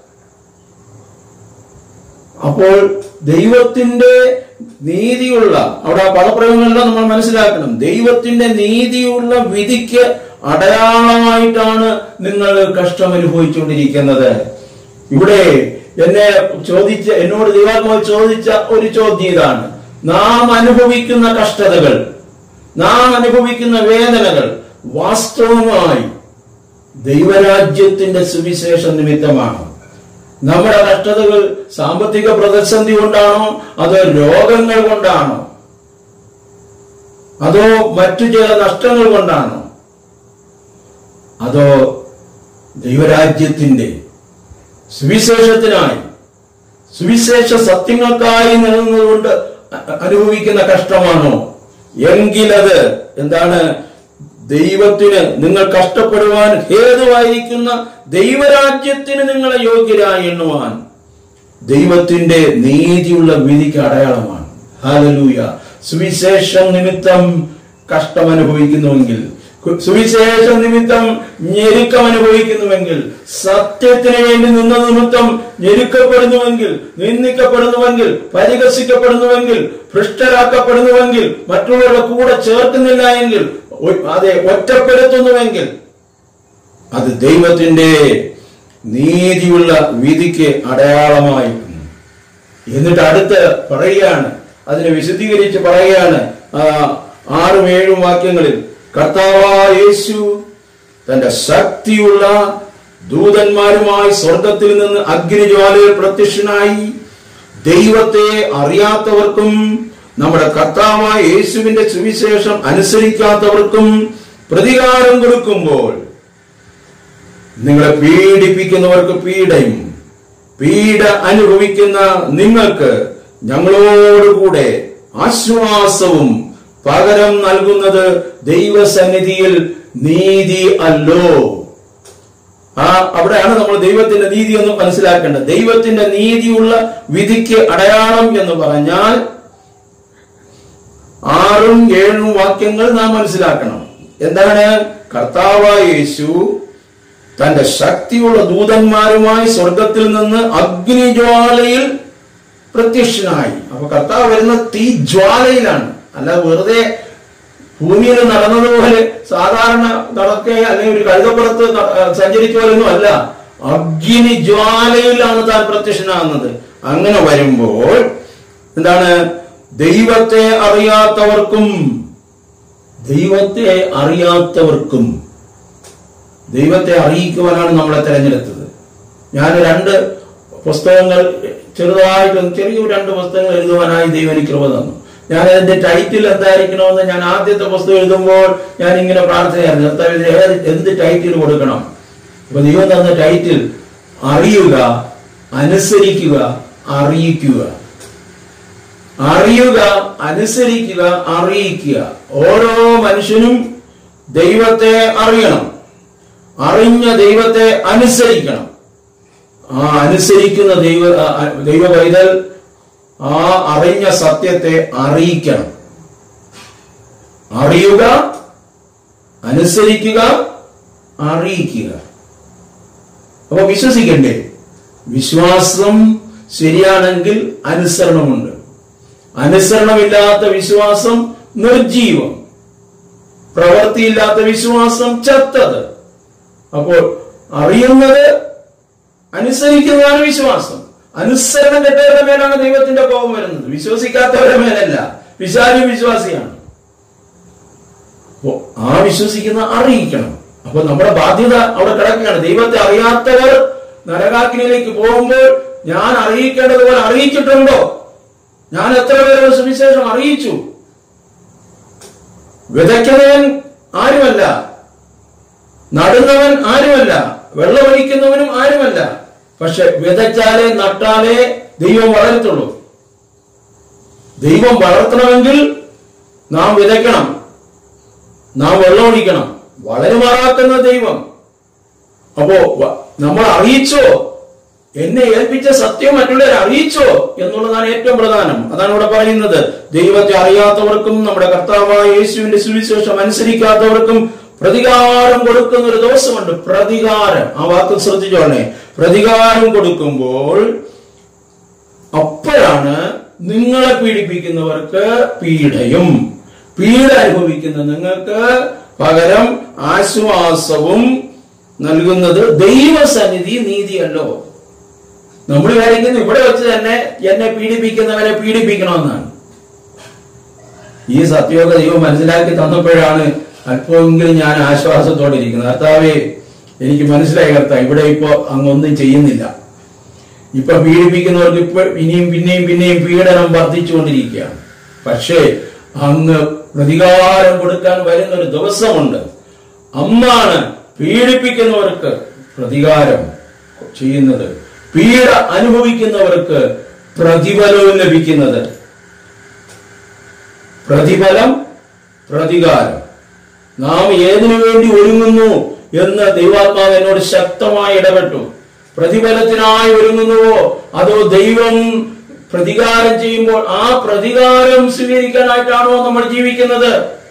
Speaker 1: അപ്പോൾ ദൈവത്തിന്റെ നീതിയുള്ള അവിടെ ആ പദപ്രയോഗങ്ങളെല്ലാം നമ്മൾ മനസ്സിലാക്കണം ദൈവത്തിന്റെ നീതിയുള്ള വിധിക്ക് അടയാളമായിട്ടാണ് നിങ്ങൾ കഷ്ടം അനുഭവിച്ചുകൊണ്ടിരിക്കുന്നത് ഇവിടെ എന്നെ ചോദിച്ച എന്നോട് ദൈവാത്മാവ് ചോദിച്ച ഒരു ചോദ്യം ഇതാണ് നാം അനുഭവിക്കുന്ന കഷ്ടതകൾ നാം അനുഭവിക്കുന്ന വേദനകൾ വാസ്തവമായി ദൈവരാജ്യത്തിന്റെ സുവിശേഷ നിമിത്തമാണ് നമ്മുടെ കഷ്ടതകൾ സാമ്പത്തിക പ്രതിസന്ധി കൊണ്ടാണോ അതോ രോഗങ്ങൾ കൊണ്ടാണോ അതോ മറ്റു ചില നഷ്ടങ്ങൾ കൊണ്ടാണോ അതോ ദൈവരാജ്യത്തിന്റെ സുവിശേഷത്തിനായി സുവിശേഷ സത്യങ്ങൾക്കായി നിലനിന്നുകൊണ്ട് അ- അനുഭവിക്കുന്ന കഷ്ടമാണോ എങ്കിലത് എന്താണ് ദൈവത്തിന് നിങ്ങൾ കഷ്ടപ്പെടുവാൻ ഹേതുവായിരിക്കുന്ന ദൈവരാജ്യത്തിന് നിങ്ങളെ യോഗ്യരായി എണ്ണുവാൻ ദൈവത്തിന്റെ നീതിയുള്ള വിധിക്ക് അടയാളമാണ് ഹാലലൂയ സുവിശേഷം നിമിത്തം കഷ്ടം അനുഭവിക്കുന്നുവെങ്കിൽ കു- സുവിശേഷ നിമിത്തം ഞെരുക്കം അനുഭവിക്കുന്നുവെങ്കിൽ സത്യത്തിന് വേണ്ടി നിന്ന നിമിത്തം ഞെരുക്കപ്പെടുന്നുവെങ്കിൽ നിന്ദിക്കപ്പെടുന്നുവെങ്കിൽ പരിഹസിക്കപ്പെടുന്നുവെങ്കിൽ ഭ്രഷ്ടരാക്കപ്പെടുന്നുവെങ്കിൽ മറ്റുള്ളവരുടെ കൂടെ ചേർക്കുന്നില്ല എങ്കിൽ ഒ- അതെ ഒറ്റപ്പെടുത്തുന്നുവെങ്കിൽ അത് ദൈവത്തിന്റെ നീതിയുള്ള വിധിക്ക് അടയാളമായി എന്നിട്ട് അടുത്ത് പറയുകയാണ് അതിനെ വിശദീകരിച്ച് പറയുകയാണ് ആ, ആറും ഏഴും വാക്യങ്ങളിൽ കർത്താവായ യേശു തന്റെ ശക്തിയുള്ള ദൂതന്മാരുമായി സ്വർഗത്തിൽ നിന്ന് അഗ്നിജ്വാലയിൽ പ്രത്യക്ഷനായി ദൈവത്തെ അറിയാത്തവർക്കും നമ്മുടെ കർത്താവായ യേശുവിന്റെ സുവിശേഷം അനുസരിക്കാത്തവർക്കും പ്രതികാരം കൊടുക്കുമ്പോൾ നിങ്ങളെ പീഡിപ്പിക്കുന്നവർക്ക് പീഡയും പീഡ അനുഭവിക്കുന്ന നിങ്ങൾക്ക് ഞങ്ങളോടുകൂടെ ആശ്വാസവും പകരം നൽകുന്നത് ദൈവസന്നിധിയിൽ നീതി അല്ലോ ആ അവിടെയാണ് നമ്മൾ ദൈവത്തിന്റെ നീതി എന്ന് മനസ്സിലാക്കേണ്ടത് ദൈവത്തിന്റെ നീതിയുള്ള വിധിക്ക് അടയാളം എന്ന് പറഞ്ഞാൽ ആറും ഏഴും വാക്യങ്ങൾ നാം മനസ്സിലാക്കണം എന്താണ് കർത്താവായ യേശു തന്റെ ശക്തിയുള്ള ദൂതന്മാരുമായി സ്വർഗത്തിൽ നിന്ന് അഗ്നിജ്വാലയിൽ പ്രത്യക്ഷനായി അപ്പൊ കർത്താവ് വരുന്ന തീ ജ്വാലയിലാണ് അല്ല വെറുതെ ഭൂമിയിൽ നടന്നതുപോലെ സാധാരണ നടക്കെ അല്ലെങ്കിൽ ഒരു കഴുതപ്പുറത്ത് ന- ആ, സഞ്ചരിച്ച പോലൊന്നും അല്ല അഗ്നി ജ്വാലയിലാണ് താൻ പ്രത്യക്ഷനാകുന്നത് അങ്ങനെ വരുമ്പോൾ എന്താണ് ദൈവത്തെ അറിയാത്തവർക്കും ദൈവത്തെ അറിയാത്തവർക്കും ദൈവത്തെ അറിയിക്കുവാനാണ് നമ്മളെ തെരഞ്ഞെടുത്തത് ഞാൻ രണ്ട് പുസ്തകങ്ങൾ ചെറുതായിട്ട് ചെറിയ രണ്ട് പുസ്തകങ്ങൾ എഴുതുവാനായി ദൈവം എനിക്ക് കൃപ തന്നു ഞാൻ അതിന്റെ ടൈറ്റിൽ എന്തായിരിക്കണമെന്ന് ഞാൻ ആദ്യത്തെ പുസ്തകം എഴുതുമ്പോൾ ഞാൻ ഇങ്ങനെ പ്രാർത്ഥനയായിരുന്നു കർത്താവേ, ഇതിന് ഏത് എന്ത് ടൈറ്റിൽ കൊടുക്കണം അപ്പൊ ദൈവം തന്ന ടൈറ്റിൽ അറിയുക അനുസരിക്കുക അറിയിക്കുക അറിയുക അനുസരിക്കുക അറിയിക്കുക ഓരോ മനുഷ്യനും ദൈവത്തെ അറിയണം അറിഞ്ഞ ദൈവത്തെ അനുസരിക്കണം ആ അനുസരിക്കുന്ന ദൈവ ആ, ആ, ദൈവ പൈതൽ ആ അറിഞ്ഞ സത്യത്തെ അറിയിക്കണം അറിയുക അനുസരിക്കുക അറിയിക്കുക അപ്പൊ വിശ്വസിക്കണ്ടേ വിശ്വാസം ശരിയാണെങ്കിൽ അനുസരണമുണ്ട് അനുസരണമില്ലാത്ത വിശ്വാസം നിർജീവം പ്രവൃത്തിയില്ലാത്ത വിശ്വാസം ചത്തത് അപ്പോൾ അറിയുന്നത് അനുസരിക്കുന്നതാണ് വിശ്വാസം അനുസരണം കെട്ടവരുടെ മേലാണ് ദൈവത്തിന്റെ കോപം വരുന്നത് വിശ്വസിക്കാത്തവരുടെ മേലല്ല വിശാലി വിശ്വാസിയാണ് അപ്പോ ആ വിശ്വസിക്കുന്ന അറിയിക്കണം അപ്പൊ നമ്മുടെ ബാധ്യത അവിടെ കിടക്കുകയാണ് ദൈവത്തെ അറിയാത്തവർ നരകാഗ്നിയിലേക്ക് പോകുമ്പോൾ ഞാൻ അറിയിക്കേണ്ടതുപോലെ അറിയിച്ചിട്ടുണ്ടോ ഞാൻ എത്ര പേരുടെ സുവിശേഷം അറിയിച്ചു വിതയ്ക്കുന്നവൻ ആരുമല്ല നടുന്നവൻ ആരുമല്ല വെള്ളമൊഴിക്കുന്നവനും ആരുമല്ല പക്ഷെ വിതച്ചാലേ നട്ടാലേ ദൈവം വളരത്തുള്ളൂ ദൈവം വളർത്തണമെങ്കിൽ നാം വിതയ്ക്കണം നാം വെള്ളമൊഴിക്കണം വളരുമാറാക്കുന്ന ദൈവം അപ്പോ വ- നമ്മൾ അറിയിച്ചോ എന്നെ ഏൽപ്പിച്ച സത്യം മറ്റുള്ളവരെ അറിയിച്ചോ എന്നുള്ളതാണ് ഏറ്റവും പ്രധാനം അതാണ് ഇവിടെ പറയുന്നത് ദൈവത്തെ അറിയാത്തവർക്കും നമ്മുടെ കർത്താവായ യേശുവിന്റെ സുവിശേഷം അനുസരിക്കാത്തവർക്കും പ്രതികാരം കൊടുക്കുന്ന ഒരു ദിവസമുണ്ട് പ്രതികാരം ആ വാക്ക് ശ്രദ്ധിച്ചോളെ പ്രതികാരം കൊടുക്കുമ്പോൾ അപ്പോഴാണ് നിങ്ങളെ പീഡിപ്പിക്കുന്നവർക്ക് പീഡയും പീഡ അനുഭവിക്കുന്ന നിങ്ങൾക്ക് പകരം ആശ്വാസവും നൽകുന്നത് ദൈവസന്നിധി നീതിയല്ലോ നമ്മൾ വിചാരിക്കുന്നു ഇവിടെ വെച്ച് തന്നെ എന്നെ പീഡിപ്പിക്കുന്നവരെ പീഡിപ്പിക്കണമെന്നാണ് ഈ സത്യമൊക്കെ ദൈവം മനസ്സിലാക്കി തന്നപ്പോഴാണ് അല്പമെങ്കിലും ഞാൻ ആശ്വാസത്തോടെ ഇരിക്കുന്നത് കർത്താവേ എനിക്ക് മനസ്സിലായി കർത്താവ് ഇവിടെ ഇപ്പോ അങ്ങൊന്നും ചെയ്യുന്നില്ല ഇപ്പൊ പീഡിപ്പിക്കുന്നവർക്ക് ഇപ്പൊ ഇനിയും പിന്നെയും പിന്നെയും പീഡനം വർദ്ധിച്ചുകൊണ്ടിരിക്കുകയാണ് പക്ഷേ അങ്ങ് പ്രതികാരം കൊടുക്കാൻ വരുന്ന ഒരു ദിവസമുണ്ട് അന്നാണ് പീഡിപ്പിക്കുന്നവർക്ക് പ്രതികാരം ചെയ്യുന്നത് പീഡ അനുഭവിക്കുന്നവർക്ക് പ്രതിഫലവും ലഭിക്കുന്നത് പ്രതിഫലം പ്രതികാരം നാം ഏതിനു വേണ്ടി ഒരുങ്ങുന്നു എന്ന് ദൈവാത്മാവ് എന്നോട് ശക്തമായി ഇടപെട്ടു പ്രതിഫലത്തിനായി ഒരുങ്ങുന്നുവോ അതോ ദൈവം പ്രതികാരം ചെയ്യുമ്പോൾ ആ പ്രതികാരം സ്വീകരിക്കാനായിട്ടാണോ നമ്മൾ ജീവിക്കുന്നത്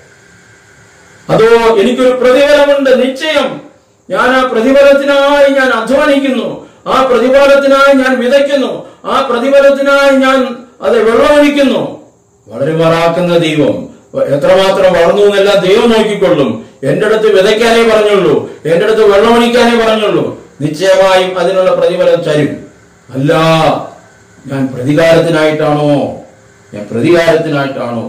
Speaker 1: അതോ എനിക്കൊരു പ്രതിഫലമുണ്ട് നിശ്ചയം ഞാൻ ആ പ്രതിഫലത്തിനായി ഞാൻ അധ്വാനിക്കുന്നു ആ പ്രതിഫലത്തിനായി ഞാൻ വിതയ്ക്കുന്നു ആ പ്രതിഫലത്തിനായി ഞാൻ അത് വെള്ളമൊഴിക്കുന്നു വളരെ മറാക്കുന്ന ദൈവം എത്രമാത്രം വളർന്നു എന്നെല്ലാം ദൈവം നോക്കിക്കൊള്ളും എന്റെ അടുത്ത് വിതയ്ക്കാനേ പറഞ്ഞുള്ളൂ എന്റെ അടുത്ത് വെള്ളമൊഴിക്കാനേ പറഞ്ഞുള്ളൂ നിശ്ചയമായും അതിനുള്ള പ്രതിഫലം തരും അല്ല ഞാൻ പ്രതികാരത്തിനായിട്ടാണോ ഞാൻ പ്രതികാരത്തിനായിട്ടാണോ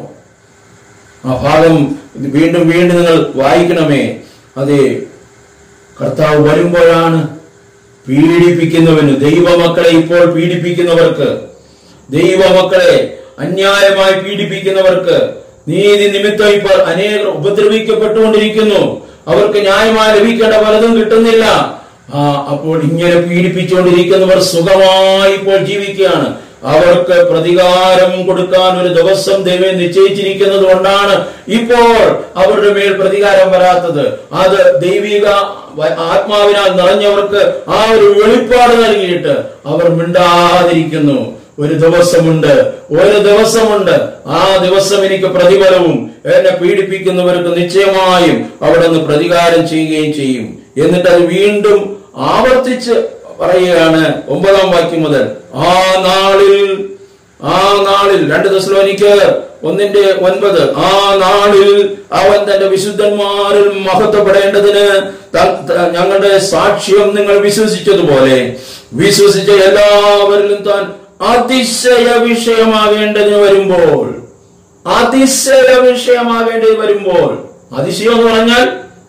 Speaker 1: ആ ഭാഗം ഇത് വീണ്ടും വീണ്ടും നിങ്ങൾ വായിക്കണമേ അതെ കർത്താവ് വരുമ്പോഴാണ് പീഡിപ്പിക്കുന്നവന് ദൈവമക്കളെ ഇപ്പോൾ പീഡിപ്പിക്കുന്നവർക്ക് ദൈവമക്കളെ അന്യായമായി പീഡിപ്പിക്കുന്നവർക്ക് നീതി നിമിത്തം ഇപ്പോൾ അനേകർ ഉപദ്രവിക്കപ്പെട്ടുകൊണ്ടിരിക്കുന്നു അവർക്ക് ന്യായമായി ലഭിക്കേണ്ട പലതും കിട്ടുന്നില്ല ആ അപ്പോൾ ഇങ്ങനെ പീഡിപ്പിച്ചുകൊണ്ടിരിക്കുന്നവർ സുഖമായി ഇപ്പോൾ ജീവിക്കുകയാണ് അവർക്ക് പ്രതികാരം കൊടുക്കാൻ ഒരു ദിവസം ദൈവം നിശ്ചയിച്ചിരിക്കുന്നത് കൊണ്ടാണ് ഇപ്പോൾ അവരുടെ മേൽ പ്രതികാരം വരാത്തത് അത് ദൈവിക വ- ആത്മാവിനാൽ നിറഞ്ഞവർക്ക് ആ ഒരു വെളിപ്പാട് നൽകിയിട്ട് അവർ മിണ്ടാതിരിക്കുന്നു ഒരു ദിവസമുണ്ട് ഒരു ദിവസമുണ്ട് ആ ദിവസം എനിക്ക് പ്രതിഫലവും എന്നെ പീഡിപ്പിക്കുന്നവർക്ക് നിശ്ചയമായും അവിടെ നിന്ന് പ്രതികാരം ചെയ്യുകയും ചെയ്യും എന്നിട്ട് അത് വീണ്ടും ആവർത്തിച്ച് പറയുകയാണ് ഒമ്പതാം വാക്യം മുതൽ ആ നാളിൽ ആ നാളിൽ രണ്ട് ദശലോനിക്ക് ഒന്നിന്റെ ഒൻപത് ആ നാളിൽ അവൻ തന്റെ വിശുദ്ധന്മാരിൽ മഹത്വപ്പെടേണ്ടതിന് ത- ത- ഞങ്ങളുടെ സാക്ഷ്യം നിങ്ങൾ വിശ്വസിച്ചതുപോലെ വിശ്വസിച്ച എല്ലാവരിലും താൻ അതിശയ വിഷയമാകേണ്ടതിന് വരുമ്പോൾ അതിശയ വിഷയമാകേണ്ടത് വരുമ്പോൾ അതിശയം എന്ന് പറഞ്ഞാൽ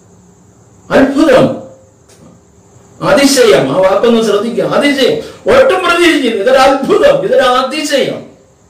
Speaker 1: അത്ഭുതം അതിശയം ആ വാക്കൊന്ന് ശ്രദ്ധിക്കുക അതിശയം ഒട്ടും പ്രതീക്ഷിച്ചില്ല ഇതൊരു അത്ഭുതം ഇതൊരു അതിശയം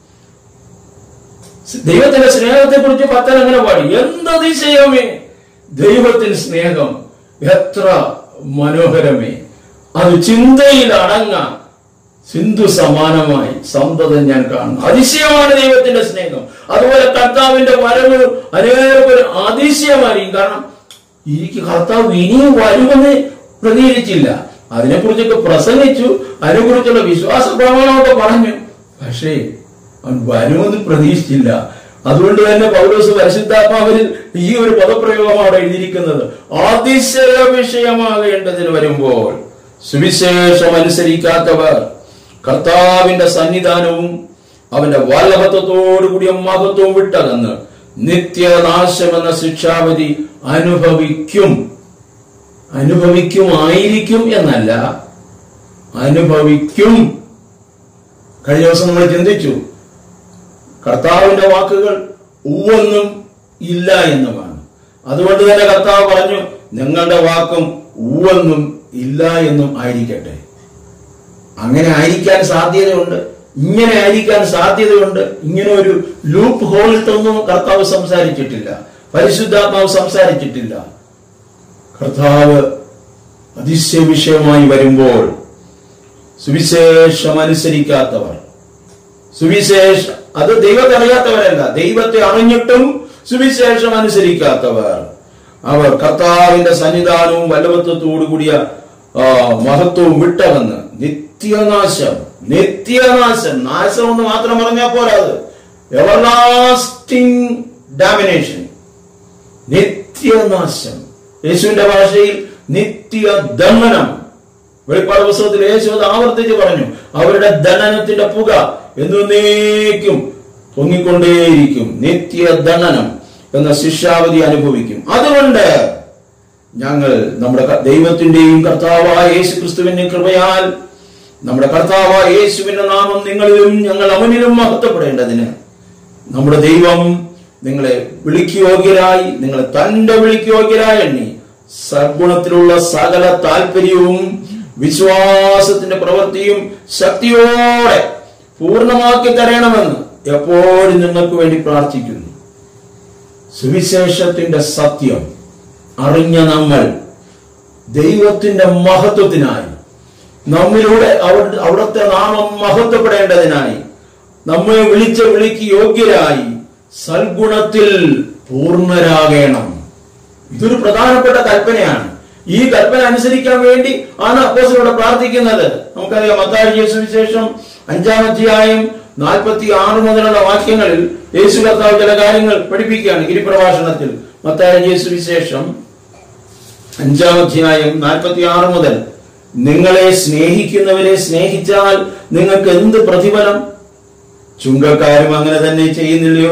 Speaker 1: ദൈവത്തിന്റെ സ്നേഹത്തെ കുറിച്ച് പത്തൻ അങ്ങനെ പാടി എന്ത് അതിശയമേ ദൈവത്തിന് സ്നേഹം എത്ര മനോഹരമേ അത് ചിന്തയിൽ അടങ്ങാം സിന്ധു സമാനമായി സന്തതം ഞാൻ കാണുന്നു അതിശയമാണ് ദൈവത്തിന്റെ സ്നേഹം അതുപോലെ കർത്താവിന്റെ വരവ് അനേകം അതിശയമായിരിക്കും കാരണം എനിക്ക് കർത്താവ് ഇനിയും വരുമെന്ന് പ്രതീക്ഷിച്ചില്ല അതിനെക്കുറിച്ചൊക്കെ പ്രസംഗിച്ചു അതിനെക്കുറിച്ചുള്ള വിശ്വാസ പ്രമാണമൊക്കെ പറഞ്ഞു പക്ഷേ അവൻ വരുമെന്ന് പ്രതീക്ഷിച്ചില്ല അതുകൊണ്ട് തന്നെ പൗലോസ് പരിശുദ്ധാത്മാവിൽ ഈ ഒരു പദപ്രയോഗം അവിടെ എഴുതിയിരിക്കുന്നത് അതിശയ വിഷയമാകേണ്ടതിന് വരുമ്പോൾ സുവിശേഷം അനുസരിക്കാത്തവർ കർത്താവിന്റെ സന്നിധാനവും അവന്റെ വല്ലഭത്വത്തോടുകൂടിയ മഹത്വവും വിട്ടകന്ന് നിത്യനാശമെന്ന ശിക്ഷാവധി അനുഭവിക്കും അനുഭവിക്കുമായിരിക്കും എന്നല്ല അനുഭവിക്കും കഴിഞ്ഞ ദിവസം നമ്മൾ ചിന്തിച്ചു കർത്താവിന്റെ വാക്കുകൾ ഉവ്വെന്നും ഇല്ല എന്നുമാണ് അതുകൊണ്ട് തന്നെ കർത്താവ് പറഞ്ഞു നിങ്ങളുടെ വാക്കും ഉവ്വെന്നും ഇല്ല എന്നും ആയിരിക്കട്ടെ അങ്ങനെ ആയിരിക്കാൻ സാധ്യതയുണ്ട് ഇങ്ങനെ ആയിരിക്കാൻ സാധ്യതയുണ്ട് ഇങ്ങനെ ഒരു ലൂപ്പ് ഹോളിട്ടൊന്നും കർത്താവ് സംസാരിച്ചിട്ടില്ല പരിശുദ്ധാത്മാവ് സംസാരിച്ചിട്ടില്ല കർത്താവ് അതിശയ വിഷയമായി വരുമ്പോൾ സുവിശേഷം അനുസരിക്കാത്തവർ സുവിശേഷ അത് ദൈവത്തെ അറിയാത്തവരല്ല ദൈവത്തെ അറിഞ്ഞിട്ടും സുവിശേഷം അനുസരിക്കാത്തവർ അവർ കർത്താവിന്റെ സന്നിധാനവും വല്ലവത്വത്തോടു കൂടിയ ആ, മഹത്വവും വിട്ടകന്ന് നിത്യനാശം നിത്യനാശം നാശം എന്ന് മാത്രം പറഞ്ഞാൽ പോരാത് എവർലാസ്റ്റിംഗ് ഡാമിനേഷൻ നിത്യനാശം യേശുവിന്റെ ഭാഷയിൽ നിത്യദണ്ഡനം വെളിപ്പാട് പുസ്തകത്തിൽ യേശു അത് ആവർത്തിച്ച് പറഞ്ഞു അവരുടെ ദണ്ഡനത്തിന്റെ പുക എന്നേക്കും പൊങ്ങിക്കൊണ്ടേയിരിക്കും നിത്യദണ്ഡനം എന്ന ശിക്ഷാവധി അനുഭവിക്കും അതുകൊണ്ട് ഞങ്ങൾ നമ്മുടെ ക- ദൈവത്തിന്റെയും കർത്താവായ യേശു ക്രിസ്തുവിന്റെയും കൃപയാൽ നമ്മുടെ കർത്താവായ യേശുവിന്റെ നാമം നിങ്ങളിലും ഞങ്ങൾ അവനിലും മഹത്വപ്പെടേണ്ടതിന് നമ്മുടെ ദൈവം നിങ്ങളെ വിളിക്കുയോഗ്യരായി നിങ്ങളെ തന്റെ വിളിക്കുയോഗ്യരായി എണ്ണി സദ്ഗുണത്തിലുള്ള സകല താല്പര്യവും വിശ്വാസത്തിന്റെ പ്രവൃത്തിയും ശക്തിയോടെ പൂർണ്ണമാക്കി തരണമെന്ന് എപ്പോഴും നിങ്ങൾക്ക് വേണ്ടി പ്രാർത്ഥിക്കുന്നു സുവിശേഷത്തിന്റെ സത്യം അറിഞ്ഞ നമ്മൾ ദൈവത്തിന്റെ മഹത്വത്തിനായി നമ്മിലൂടെ അവിടെ അവിടുത്തെ നാമം മഹത്വപ്പെടേണ്ടതിനായി നമ്മെ വിളിച്ച വിളിക്ക് യോഗ്യരായി സൽഗുണത്തിൽ പൂർണ്ണരാകണം ഇതൊരു പ്രധാനപ്പെട്ട കൽപ്പനയാണ് ഈ കൽപ്പന അനുസരിക്കാൻ വേണ്ടി ആണ് അപ്പോസിലൂടെ പ്രാർത്ഥിക്കുന്നത് നമുക്കറിയാം മത്തായി സുവിശേഷം അഞ്ചാം അധ്യായം നാൽപ്പത്തി ആറ് മുതലുള്ള വാക്യങ്ങളിൽ യേശു കർത്താവ് ചില കാര്യങ്ങൾ പഠിപ്പിക്കുകയാണ് ഗിരിപ്രഭാഷണത്തിൽ മത്തായി സുവിശേഷം അഞ്ചാം അധ്യായം നാൽപ്പത്തി ആറ് മുതൽ നിങ്ങളെ സ്നേഹിക്കുന്നവരെ സ്നേഹിച്ചാൽ നിങ്ങൾക്ക് എന്ത് പ്രതിഫലം ചുങ്കക്കാരും അങ്ങനെ തന്നെ ചെയ്യുന്നില്ലയോ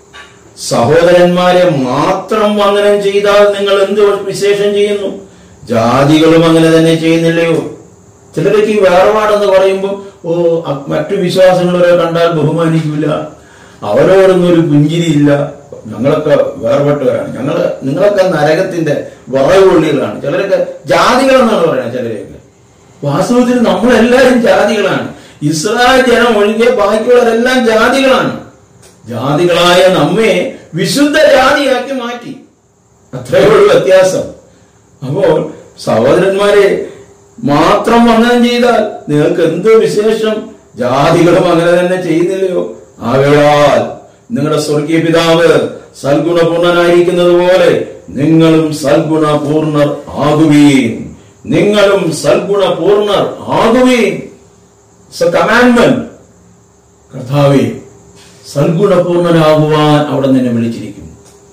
Speaker 1: സഹോദരന്മാരെ മാത്രം വന്ദനം ചെയ്താൽ നിങ്ങൾ എന്ത് വിശേഷം ചെയ്യുന്നു ജാതികളും അങ്ങനെ തന്നെ ചെയ്യുന്നില്ലയോ ചിലരൊക്കെ ഈ വേർപാടെന്ന് പറയുമ്പോൾ ഓ അ- മറ്റു വിശ്വാസങ്ങളെ കണ്ടാൽ ബഹുമാനിക്കില്ല അവരോടൊന്നും ഒരു പുഞ്ചിരിയില്ല ഞങ്ങളൊക്കെ വേർപെട്ടവരാണ് ഞങ്ങള് നിങ്ങളൊക്കെ നരകത്തിന്റെ വറവുള്ളികളാണ് ചിലരൊക്കെ ജാതികളെന്നാണ് പറയുന്നത് ചിലരെയൊക്കെ വാസ്തവത്തിൽ നമ്മളെല്ലാവരും ജാതികളാണ് ഇസ്രായേൽ ജനം ഒഴികെ ബാക്കിയുള്ളവരെല്ലാം ജാതികളാണ് ജാതികളായ നമ്മെ വിശുദ്ധ ജാതിയാക്കി മാറ്റി അത്രയേ ഉള്ളൂ വ്യത്യാസം അപ്പോൾ സഹോദരന്മാരെ മാത്രം വന്ദനം ചെയ്താൽ നിങ്ങൾക്ക് എന്ത് വിശേഷം ജാതികളും അങ്ങനെ തന്നെ ചെയ്യുന്നില്ലയോ ആകയാൽ നിങ്ങളുടെ സ്വർഗീയ പിതാവ് സൽഗുണപൂർണനായിരിക്കുന്നത് പോലെ നിങ്ങളും സൽഗുണപൂർണർ ആകുകയും നിങ്ങളും സൽഗുണപൂർണർ ആകുകയും കമാൻഡ്മെന്റ് കർത്താവേ സൽഗുണപൂർണനാകുവാൻ അവിടെ നിന്നെ വിളിച്ചിരിക്കുന്നു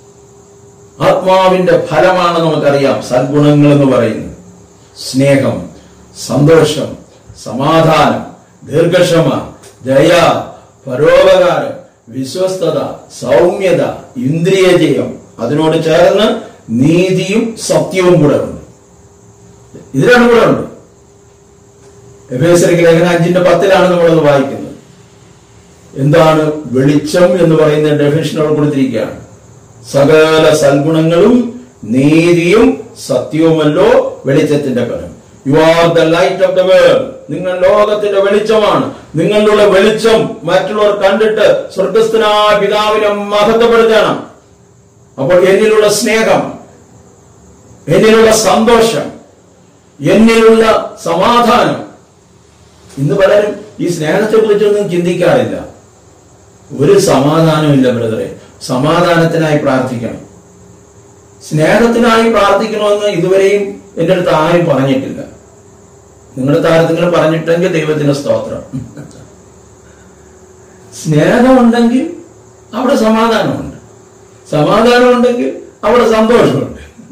Speaker 1: ആത്മാവിന്റെ ഫലമാണ് നമുക്കറിയാം സദ്ഗുണങ്ങൾ എന്ന് പറയുന്നത് സ്നേഹം സന്തോഷം സമാധാനം ദീർഘക്ഷമ ദയ പരോപകാരം വിശ്വസ്തത സൗമ്യത ഇന്ദ്രിയജയം അതിനോട് ചേർന്ന് നീതിയും സത്യവും കൂടെ ഉണ്ട് ഇത് രണ്ടും കൂടെ ഉണ്ട് എഫേസരിക്ക് ലേഖനം അഞ്ചിന്റെ പത്തിലാണ് നമ്മളത് വായിക്കുന്നത് എന്താണ് വെളിച്ചം എന്ന് പറയുന്ന ഡെഫിനിഷനോട് കൊടുത്തിരിക്കുകയാണ് സകല സൽഗുണങ്ങളും നീതിയും സത്യവുമല്ലോ വെളിച്ചത്തിന്റെ ഫലം you are the light of the world നിങ്ങൾ ലോകത്തിന്റെ വെളിച്ചമാണ് നിങ്ങളുടെ വെളിച്ചം മറ്റുള്ളവർ കണ്ടിട്ട് സ്വർഗസ്ഥനായ പിതാവിനെ മഹത്വപ്പെടുത്തണം അപ്പോൾ എന്നിലുള്ള സ്നേഹം എന്നിലുള്ള സന്തോഷം എന്നിലുള്ള സമാധാനം ഇന്ന് പലരും ഈ സ്നേഹത്തെ കുറിച്ചൊന്നും ചിന്തിക്കാറില്ല ഒരു സമാധാനമില്ല ബ്രദറെ സമാധാനത്തിനായി പ്രാർത്ഥിക്കണം സ്നേഹത്തിനായി പ്രാർത്ഥിക്കണമെന്ന് ഇതുവരെയും എൻ്റെ അടുത്ത് ആരും പറഞ്ഞിട്ടില്ല നിങ്ങളുടെ താരത്തിങ്ങൾ പറഞ്ഞിട്ടെങ്കിൽ ദൈവത്തിന് സ്തോത്രം സ്നേഹമുണ്ടെങ്കിൽ അവിടെ സമാധാനമുണ്ട് സമാധാനമുണ്ടെങ്കിൽ അവിടെ സന്തോഷമുണ്ട്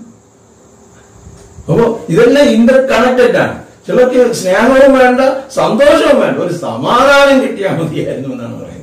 Speaker 1: അപ്പോ ഇതെല്ലാം ഇന്റർ കണക്റ്റഡ് ആണ് ചിലർക്ക് സ്നേഹവും വേണ്ട സന്തോഷവും വേണ്ട ഒരു സമാധാനം കിട്ടിയാൽ മതിയായിരുന്നു എന്നാണ് പറയുന്നത്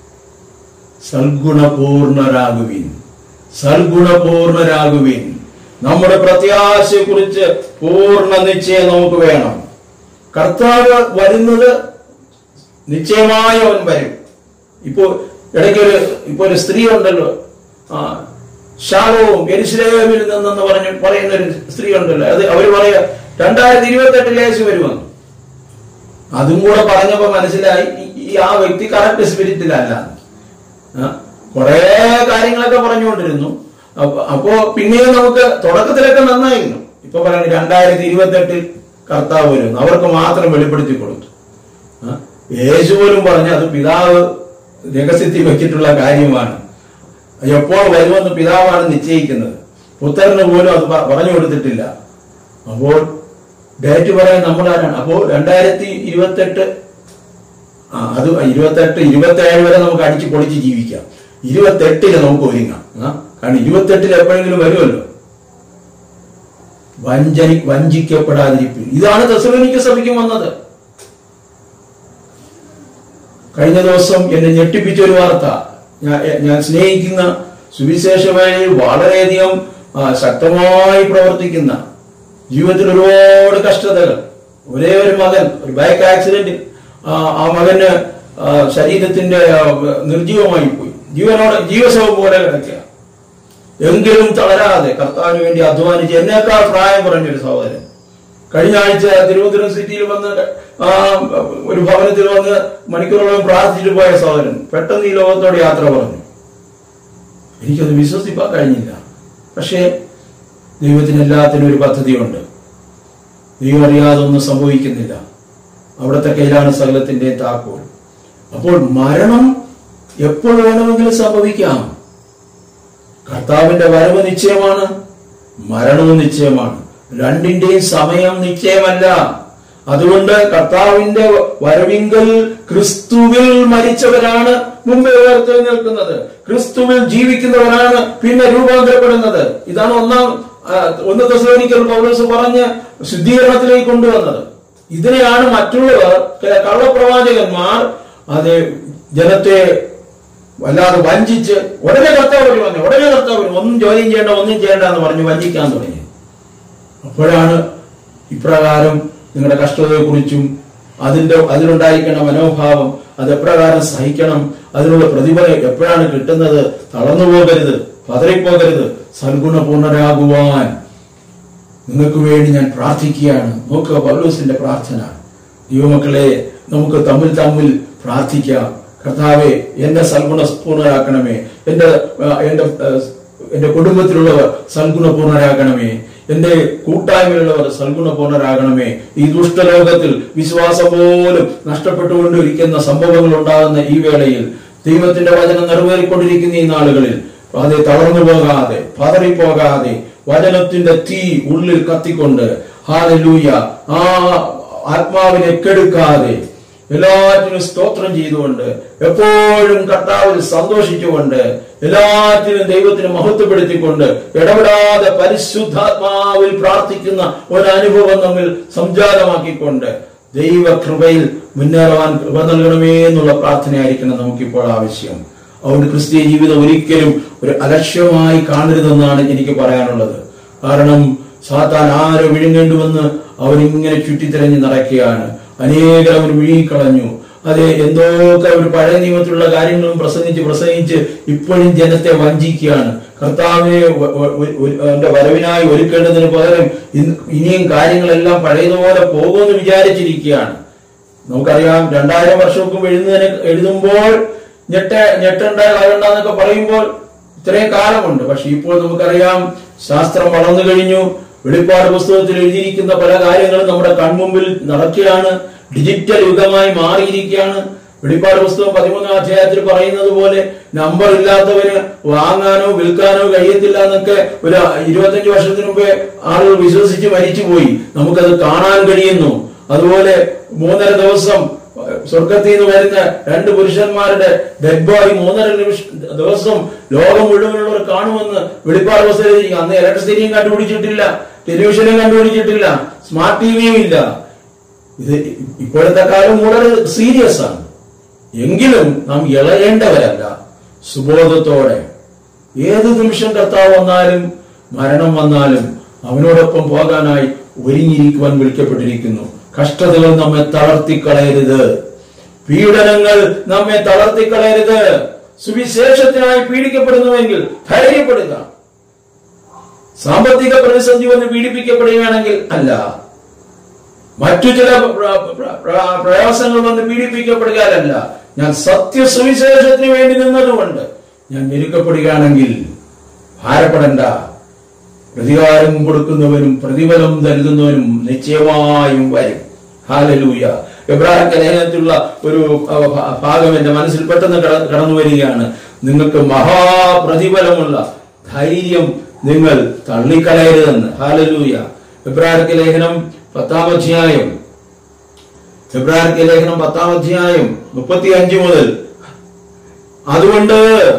Speaker 1: സൽഗുണപൂർണരാകുവിൻ സൽഗുണപൂർണരാകുവിൻ നമ്മുടെ പ്രത്യാശയെ കുറിച്ച് പൂർണ്ണ നിശ്ചയം നമുക്ക് വേണം കർത്താവ് വരുന്നത് നിശ്ചയമായി അവൻ വരും ഇപ്പോ ഇടയ്ക്കൊരു ഇപ്പൊ ഒരു സ്ത്രീ ഉണ്ടല്ലോ ആ ശാലവും എരിശിലേമിൽ നിന്നെന്ന് പറഞ്ഞ് പറയുന്ന ഒരു സ്ത്രീ ഉണ്ടല്ലോ അത് അവര് പറയാ രണ്ടായിരത്തി ഇരുപത്തി എട്ടിൽ യേശു വരുമെന്ന് അതും കൂടെ പറഞ്ഞപ്പോ മനസ്സിലായി ഈ- ഈ ആ വ്യക്തി കറക്റ്റ് സ്പിരിറ്റിലല്ല കുറെ കാര്യങ്ങളൊക്കെ പറഞ്ഞുകൊണ്ടിരുന്നു അപ്പൊ- അപ്പോ പിന്നെയും നമുക്ക് തുടക്കത്തിലൊക്കെ നന്നായിരുന്നു ഇപ്പൊ പറയുന്നത് രണ്ടായിരത്തി ഇരുപത്തി എട്ടിൽ കർത്താവ് വരുന്നു അവർക്ക് മാത്രം വെളിപ്പെടുത്തി കൊടുത്തു ആ? യേശു പോലും പറഞ്ഞു അത് പിതാവ് രഹസ്യത്തിൽ വെച്ചിട്ടുള്ള കാര്യമാണ് എപ്പോൾ വരുമെന്ന് പിതാവാണ് നിശ്ചയിക്കുന്നത് പുത്രന് പോലും അത് പ- പറഞ്ഞു കൊടുത്തിട്ടില്ല അപ്പോൾ ഡേറ്റ് പറയാൻ നമ്മൾ ആരാണ് അപ്പോൾ രണ്ടായിരത്തി ഇരുപത്തെട്ട് ആ അത് ഇരുപത്തെട്ട് ഇരുപത്തേഴ് വരെ നമുക്ക് അടിച്ച് പൊളിച്ച് ജീവിക്കാം ഇരുപത്തെട്ടില് നമുക്ക് ഒരുങ്ങാം ആ? കാരണം ഇരുപത്തെട്ടിൽ എപ്പോഴെങ്കിലും വരുമല്ലോ വഞ്ചനി വഞ്ചിക്കപ്പെടാതിരിപ്പിൻ ഇതാണ് തെസലോനിക്ക സഭയ്ക്ക് വന്നത് കഴിഞ്ഞ ദിവസം എന്നെ ഞെട്ടിപ്പിച്ച ഒരു വാർത്ത ഞാൻ ഞാൻ സ്നേഹിക്കുന്ന സുവിശേഷ വേളയിൽ വളരെയധികം ആ, ശക്തമായി പ്രവർത്തിക്കുന്ന ജീവിതത്തിൽ ഒരുപാട് കഷ്ടതകൾ ഒരേ ഒരു മകൻ ഒരു ബൈക്ക് ആക്സിഡന്റ് ആ മകന് ആ, ശരീരത്തിന്റെ ആ, നിർജീവമായി പോയി ജീവനോടെ ജീവശവം പോലെ കിടക്കുക എങ്കിലും തളരാതെ കർത്താവിന് വേണ്ടി അധ്വാനിച്ച് എന്നേക്കാൾ പ്രായം പറഞ്ഞൊരു സഹോദരൻ കഴിഞ്ഞ ആഴ്ച തിരുവനന്തപുരം സിറ്റിയിൽ വന്ന് ആ ഒരു ഭവനത്തിൽ വന്ന് മണിക്കൂറോളം പ്രാർത്ഥിച്ചിട്ട് പോയ സഹോദരൻ പെട്ടെന്ന് ഈ ലോകത്തോട് യാത്ര പറഞ്ഞു എനിക്കത് വിശ്വസിപ്പാൻ കഴിഞ്ഞില്ല പക്ഷേ ദൈവത്തിന് എല്ലാത്തിനും ഒരു പദ്ധതിയുണ്ട് ദൈവം അറിയാതെ ഒന്നും സംഭവിക്കുന്നില്ല അവിടുത്തെ കയ്യിലാണ് സകലത്തിന്റെ താക്കോൽ അപ്പോൾ മരണം എപ്പോൾ വേണമെങ്കിലും സംഭവിക്കാം കർത്താവിന്റെ വരവ് നിശ്ചയമാണ് മരണവും നിശ്ചയമാണ് രണ്ടിന്റെയും സമയം നിശ്ചയമല്ല അതുകൊണ്ട് കർത്താവിന്റെ വരവിങ്കൽ ക്രിസ്തുവിൽ മരിച്ചവരാണ് മുമ്പേ ഉയർത്തെഴുന്നേൽക്കുന്നത് ക്രിസ്തുവിൽ ജീവിക്കുന്നവരാണ് പിന്നെ രൂപാന്തരപ്പെടുന്നത് ഇതാണ് ഒന്നാം ആ, ഒന്ന് തെസലോനിക്കൽ പൗലോസ് പറഞ്ഞ് ശുദ്ധീകരണത്തിലേക്ക് കൊണ്ടുവന്നത് ഇതിനെയാണ് മറ്റുള്ളവർ ചില കള്ളപ്രവാചകന്മാർ അത് ജനത്തെ വല്ലാതെ വഞ്ചിച്ച് ഉടനെ കർത്താവ് വരും വന്നു ഉടനെ കർത്താവ് വരും ഒന്നും ജോലിയും ചെയ്യേണ്ട ഒന്നും ചെയ്യേണ്ട എന്ന് പറഞ്ഞ് വഞ്ചിക്കാൻ തുടങ്ങി അപ്പോഴാണ് ഇപ്രകാരം നിങ്ങളുടെ കഷ്ടതയെക്കുറിച്ചും അതിന്റെ അതിലുണ്ടായിരിക്കേണ്ട മനോഭാവം അത് എപ്രകാരം സഹിക്കണം അതിനുള്ള പ്രതിഫലം എപ്പോഴാണ് കിട്ടുന്നത് തളർന്നു പോകരുത് പതറിപ്പോകരുത് സൽഗുണപൂർണരാകുവാൻ നിങ്ങൾക്ക് വേണ്ടി ഞാൻ പ്രാർത്ഥിക്കുകയാണ് നോക്കുക പൗലോസിന്റെ പ്രാർത്ഥന ദൈവമക്കളെ നമുക്ക് തമ്മിൽ തമ്മിൽ പ്രാർത്ഥിക്കാം കർത്താവെ എന്നെ സൽഗുണപൂർണരാക്കണമേ എന്റെ ആ, എന്റെ ആ, എന്റെ കുടുംബത്തിലുള്ളവർ സൽഗുണപൂർണരാകണമേ എന്റെ കൂട്ടായ്മയിലുള്ളവർ സൽഗുണപൂർണരാകണമേ ഈ ദുഷ്ടലോകത്തിൽ വിശ്വാസം പോലും നഷ്ടപ്പെട്ടുകൊണ്ടിരിക്കുന്ന സംഭവങ്ങൾ ഉണ്ടാകുന്ന ഈ വേളയിൽ ദൈവത്തിന്റെ വചനം നിറവേറിക്കൊണ്ടിരിക്കുന്ന ഈ നാളുകളിൽ അത് തളർന്നു പോകാതെ പതറിപ്പോകാതെ വചനത്തിന്റെ തീ ഉള്ളിൽ കത്തിക്കൊണ്ട് ഹാലലൂയ ആ ആത്മാവിനെ കെടുക്കാതെ എല്ലാറ്റിനും സ്തോത്രം ചെയ്തുകൊണ്ട് എപ്പോഴും കർത്താവിൽ സന്തോഷിച്ചുകൊണ്ട് എല്ലാറ്റിനും ദൈവത്തിന് മഹത്വപ്പെടുത്തിക്കൊണ്ട് ഇടപെടാതെ പരിശുദ്ധാത്മാവിൽ പ്രാർത്ഥിക്കുന്ന ഒരനുഭവം നമ്മിൽ സംജാതമാക്കിക്കൊണ്ട് ദൈവകൃപയിൽ മുന്നേറുവാൻ കൃപ നൽകണമേ എന്നുള്ള പ്രാർത്ഥനയായിരിക്കണം നമുക്കിപ്പോൾ ആവശ്യം അതുകൊണ്ട് ക്രിസ്തീയ ജീവിതം ഒരിക്കലും ഒരു അലക്ഷ്യമായി കാണരുതെന്നാണ് എനിക്ക് പറയാനുള്ളത് കാരണം സാത്താൻ ആരെ വിഴുങ്ങേണ്ടുവെന്ന് അവരിങ്ങനെ ചുറ്റിത്തിരഞ്ഞ് നടക്കുകയാണ് അനേകം അവർ വിഴുങ്ങിക്കളഞ്ഞു അതെ എന്തൊക്കെ അവർ പഴയ നിയമത്തിലുള്ള കാര്യങ്ങളും പ്രസംഗിച്ച് പ്രസംഗിച്ച് ഇപ്പോഴും ജനത്തെ വഞ്ചിക്കുകയാണ് കർത്താവിനെ വ- വ- വ- ഒരു- അവന്റെ വരവിനായി ഒരുക്കേണ്ടതിന് പകരം ഇൻ- ഇനിയും കാര്യങ്ങളെല്ലാം പഴയതുപോലെ പോകുമെന്ന് വിചാരിച്ചിരിക്കുകയാണ് നമുക്കറിയാം രണ്ടായിരം വർഷമൊക്കെ എഴുതുന്നതിന് എഴുതുമ്പോൾ ഞെട്ട ഞെട്ടണ്ട കളയണ്ടെന്നൊക്കെ പറയുമ്പോൾ ഇത്രയും കാലമുണ്ട് പക്ഷെ ഇപ്പോൾ നമുക്കറിയാം ശാസ്ത്രം വളർന്നു കഴിഞ്ഞു വെളിപ്പാട് പുസ്തകത്തിൽ എഴുതിയിരിക്കുന്ന പല കാര്യങ്ങളും നമ്മുടെ കൺമുമ്പിൽ നടക്കുകയാണ് ഡിജിറ്റൽ യുഗമായി മാറിയിരിക്കുകയാണ് വെളിപ്പാട് പുസ്തകം പതിമൂന്നാം അധ്യായത്തിൽ പറയുന്നത് പോലെ നമ്പർ ഇല്ലാത്തവന് വാങ്ങാനോ വിൽക്കാനോ കഴിയത്തില്ല എന്നൊക്കെ ഒരു ഇരുപത്തഞ്ച് വർഷത്തിന് മുമ്പേ ആളുകൾ വിശ്വസിച്ച് മരിച്ചുപോയി നമുക്കത് കാണാൻ കഴിയുന്നു അതുപോലെ മൂന്നര ദിവസം സ്വർഗത്തിൽ നിന്ന് വരുന്ന രണ്ട് പുരുഷന്മാരുടെ ഡെഡ് ബോഡി മൂന്നര നിമിഷം ദിവസം ലോകം മുഴുവനുള്ളവർ കാണുമെന്ന് വെളിപ്പാട് പുസ്തകത്തിൽ അന്ന് ഇലക്ട്രിസിറ്റിയും കണ്ടുപിടിച്ചിട്ടില്ല ടെലിവിഷനും കണ്ടുപിടിച്ചിട്ടില്ല സ്മാർട്ട് ടിവിയും ഇല്ല ഇത് ഇപ്പോഴത്തെ കാലം വളരെ സീരിയസ് ആണ് എങ്കിലും നാം ഇളയേണ്ടവരല്ല സുബോധത്തോടെ ഏത് നിമിഷം കർത്താവ് വന്നാലും മരണം വന്നാലും അവനോടൊപ്പം പോകാനായി ഒരുങ്ങിയിരിക്കുവാൻ വിളിക്കപ്പെട്ടിരിക്കുന്നു കഷ്ടതകൾ നമ്മെ തളർത്തിക്കളയരുത് പീഡനങ്ങൾ നമ്മെ തളർത്തിക്കളയരുത് സുവിശേഷത്തിനായി പീഡിക്കപ്പെടുന്നുവെങ്കിൽ ധൈര്യപ്പെടുക സാമ്പത്തിക പ്രതിസന്ധി വന്ന് പീഡിപ്പിക്കപ്പെടുകയാണെങ്കിൽ അല്ല മറ്റു ചില പ്ര- പ്ര- പ്ര- പ്രയാസങ്ങൾ വന്ന് പീഡിപ്പിക്കപ്പെടുകയല്ല ഞാൻ സത്യസുവിശേഷത്തിന് വേണ്ടി നിന്നതുകൊണ്ട് ഞാൻ ഞെരുക്കപ്പെടുകയാണെങ്കിൽ ഭാരപ്പെടണ്ട പ്രതികാരം കൊടുക്കുന്നവനും പ്രതിഫലം നൽകുന്നവനും നിശ്ചയമായും വരും ഹാലലൂയ എബ്രാഹിം ലേഖനത്തിലുള്ള ഒരു അഹ്, ഭ- ഭാഗം എന്റെ മനസ്സിൽ പെട്ടെന്ന് കട- കടന്നു വരികയാണ് നിങ്ങൾക്ക് മഹാപ്രതിഫലമുള്ള ധൈര്യം നിങ്ങൾ തള്ളിക്കളയരുതെന്ന് ഹാലലൂയ എബ്രാഹിം ലേഖനം പത്താം അധ്യായം ഫെബ്രുവരി ലേഖനം പത്താം അധ്യായം മുപ്പത്തി അഞ്ച് മുതൽ അതുകൊണ്ട്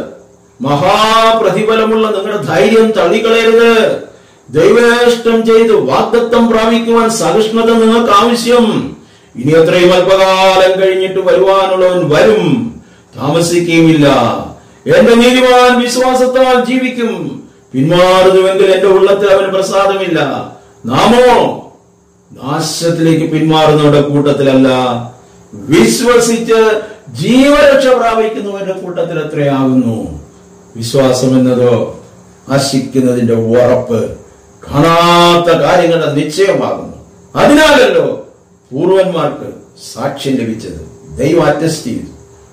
Speaker 1: മഹാപ്രതിഫലമുള്ള നിങ്ങളുടെ ധൈര്യം തള്ളിക്കളയരുത് ദൈവേഷ്ടം ചെയ്ത് വാഗ്ദത്തം പ്രാപിക്കുവാൻ സഹിഷ്ണുത നിങ്ങൾക്ക് ആവശ്യം ഇനി എത്രയും അല്പകാലം കഴിഞ്ഞിട്ട് വരുവാനുള്ളവൻ വരും താമസിക്കുകയുമില്ല എന്റെ നീതിമാൻ വിശ്വാസത്താൽ ജീവിക്കും പിന്മാറുന്നുവെങ്കിൽ എന്റെ ഉള്ളത്തിൽ അവന് പ്രസാദമില്ല നാമോ നാശത്തിലേക്ക് പിന്മാറുന്നവരുടെ കൂട്ടത്തിലല്ല വിശ്വസിച്ച് ജീവരക്ഷ പ്രാപിക്കുന്നവരുടെ കൂട്ടത്തിൽ എത്രയാകുന്നു വിശ്വാസം എന്നതോ ആശിക്കുന്നതിന്റെ ഉറപ്പ് കാണാത്ത കാര്യങ്ങളുടെ നിശ്ചയമാകുന്നു അതിനാലല്ലോ പൂർവന്മാർക്ക് സാക്ഷ്യം ലഭിച്ചത് ദൈവം അറ്റസ്റ്റ് ചെയ്തു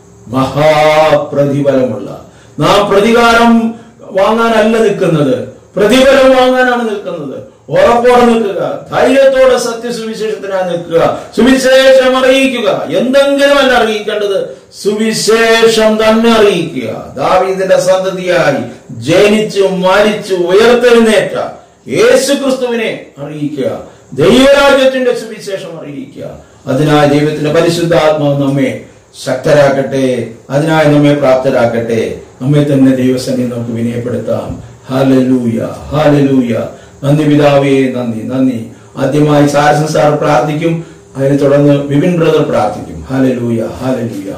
Speaker 1: മഹാപ്രതിഫലമുള്ള നാം പ്രതികാരം വാങ്ങാനല്ല നിൽക്കുന്നത് പ്രതിഫലം വാങ്ങാനാണ് നിൽക്കുന്നത് ഉറപ്പോടെ നിൽക്കുക ധൈര്യത്തോടെ സത്യസുവിശേഷത്തിനായി നിൽക്കുക സുവിശേഷം അറിയിക്കുക എന്തെങ്കിലും അല്ല അറിയിക്കേണ്ടത് സുവിശേഷം തന്നെ അറിയിക്കുക ദാവീദിന്റെ സന്തതിയായി ജനിച്ചു മരിച്ചു ഉയർത്തെഴുന്നേറ്റ യേശു ക്രിസ്തുവിനെ അറിയിക്കുക ദൈവരാജ്യത്തിന്റെ സുവിശേഷം അറിയിക്കുക അതിനായി ദൈവത്തിന്റെ പരിശുദ്ധാത്മാവ് നമ്മെ ശക്തരാക്കട്ടെ അതിനായി നമ്മെ പ്രാപ്തരാക്കട്ടെ നമ്മെ തന്നെ ദൈവസന്നെ നമുക്ക് വിനയപ്പെടുത്താം ഹാലലൂയ ഹാലലൂയ നന്ദി പിതാവേ നന്ദി നന്ദി ആദ്യമായി സാരസൻ സാർ പ്രാർത്ഥിക്കും അതിനെ തുടർന്ന് വിപിൻ ബ്രദർ പ്രാർത്ഥിക്കും ഹാലലൂയ ഹാലലൂയ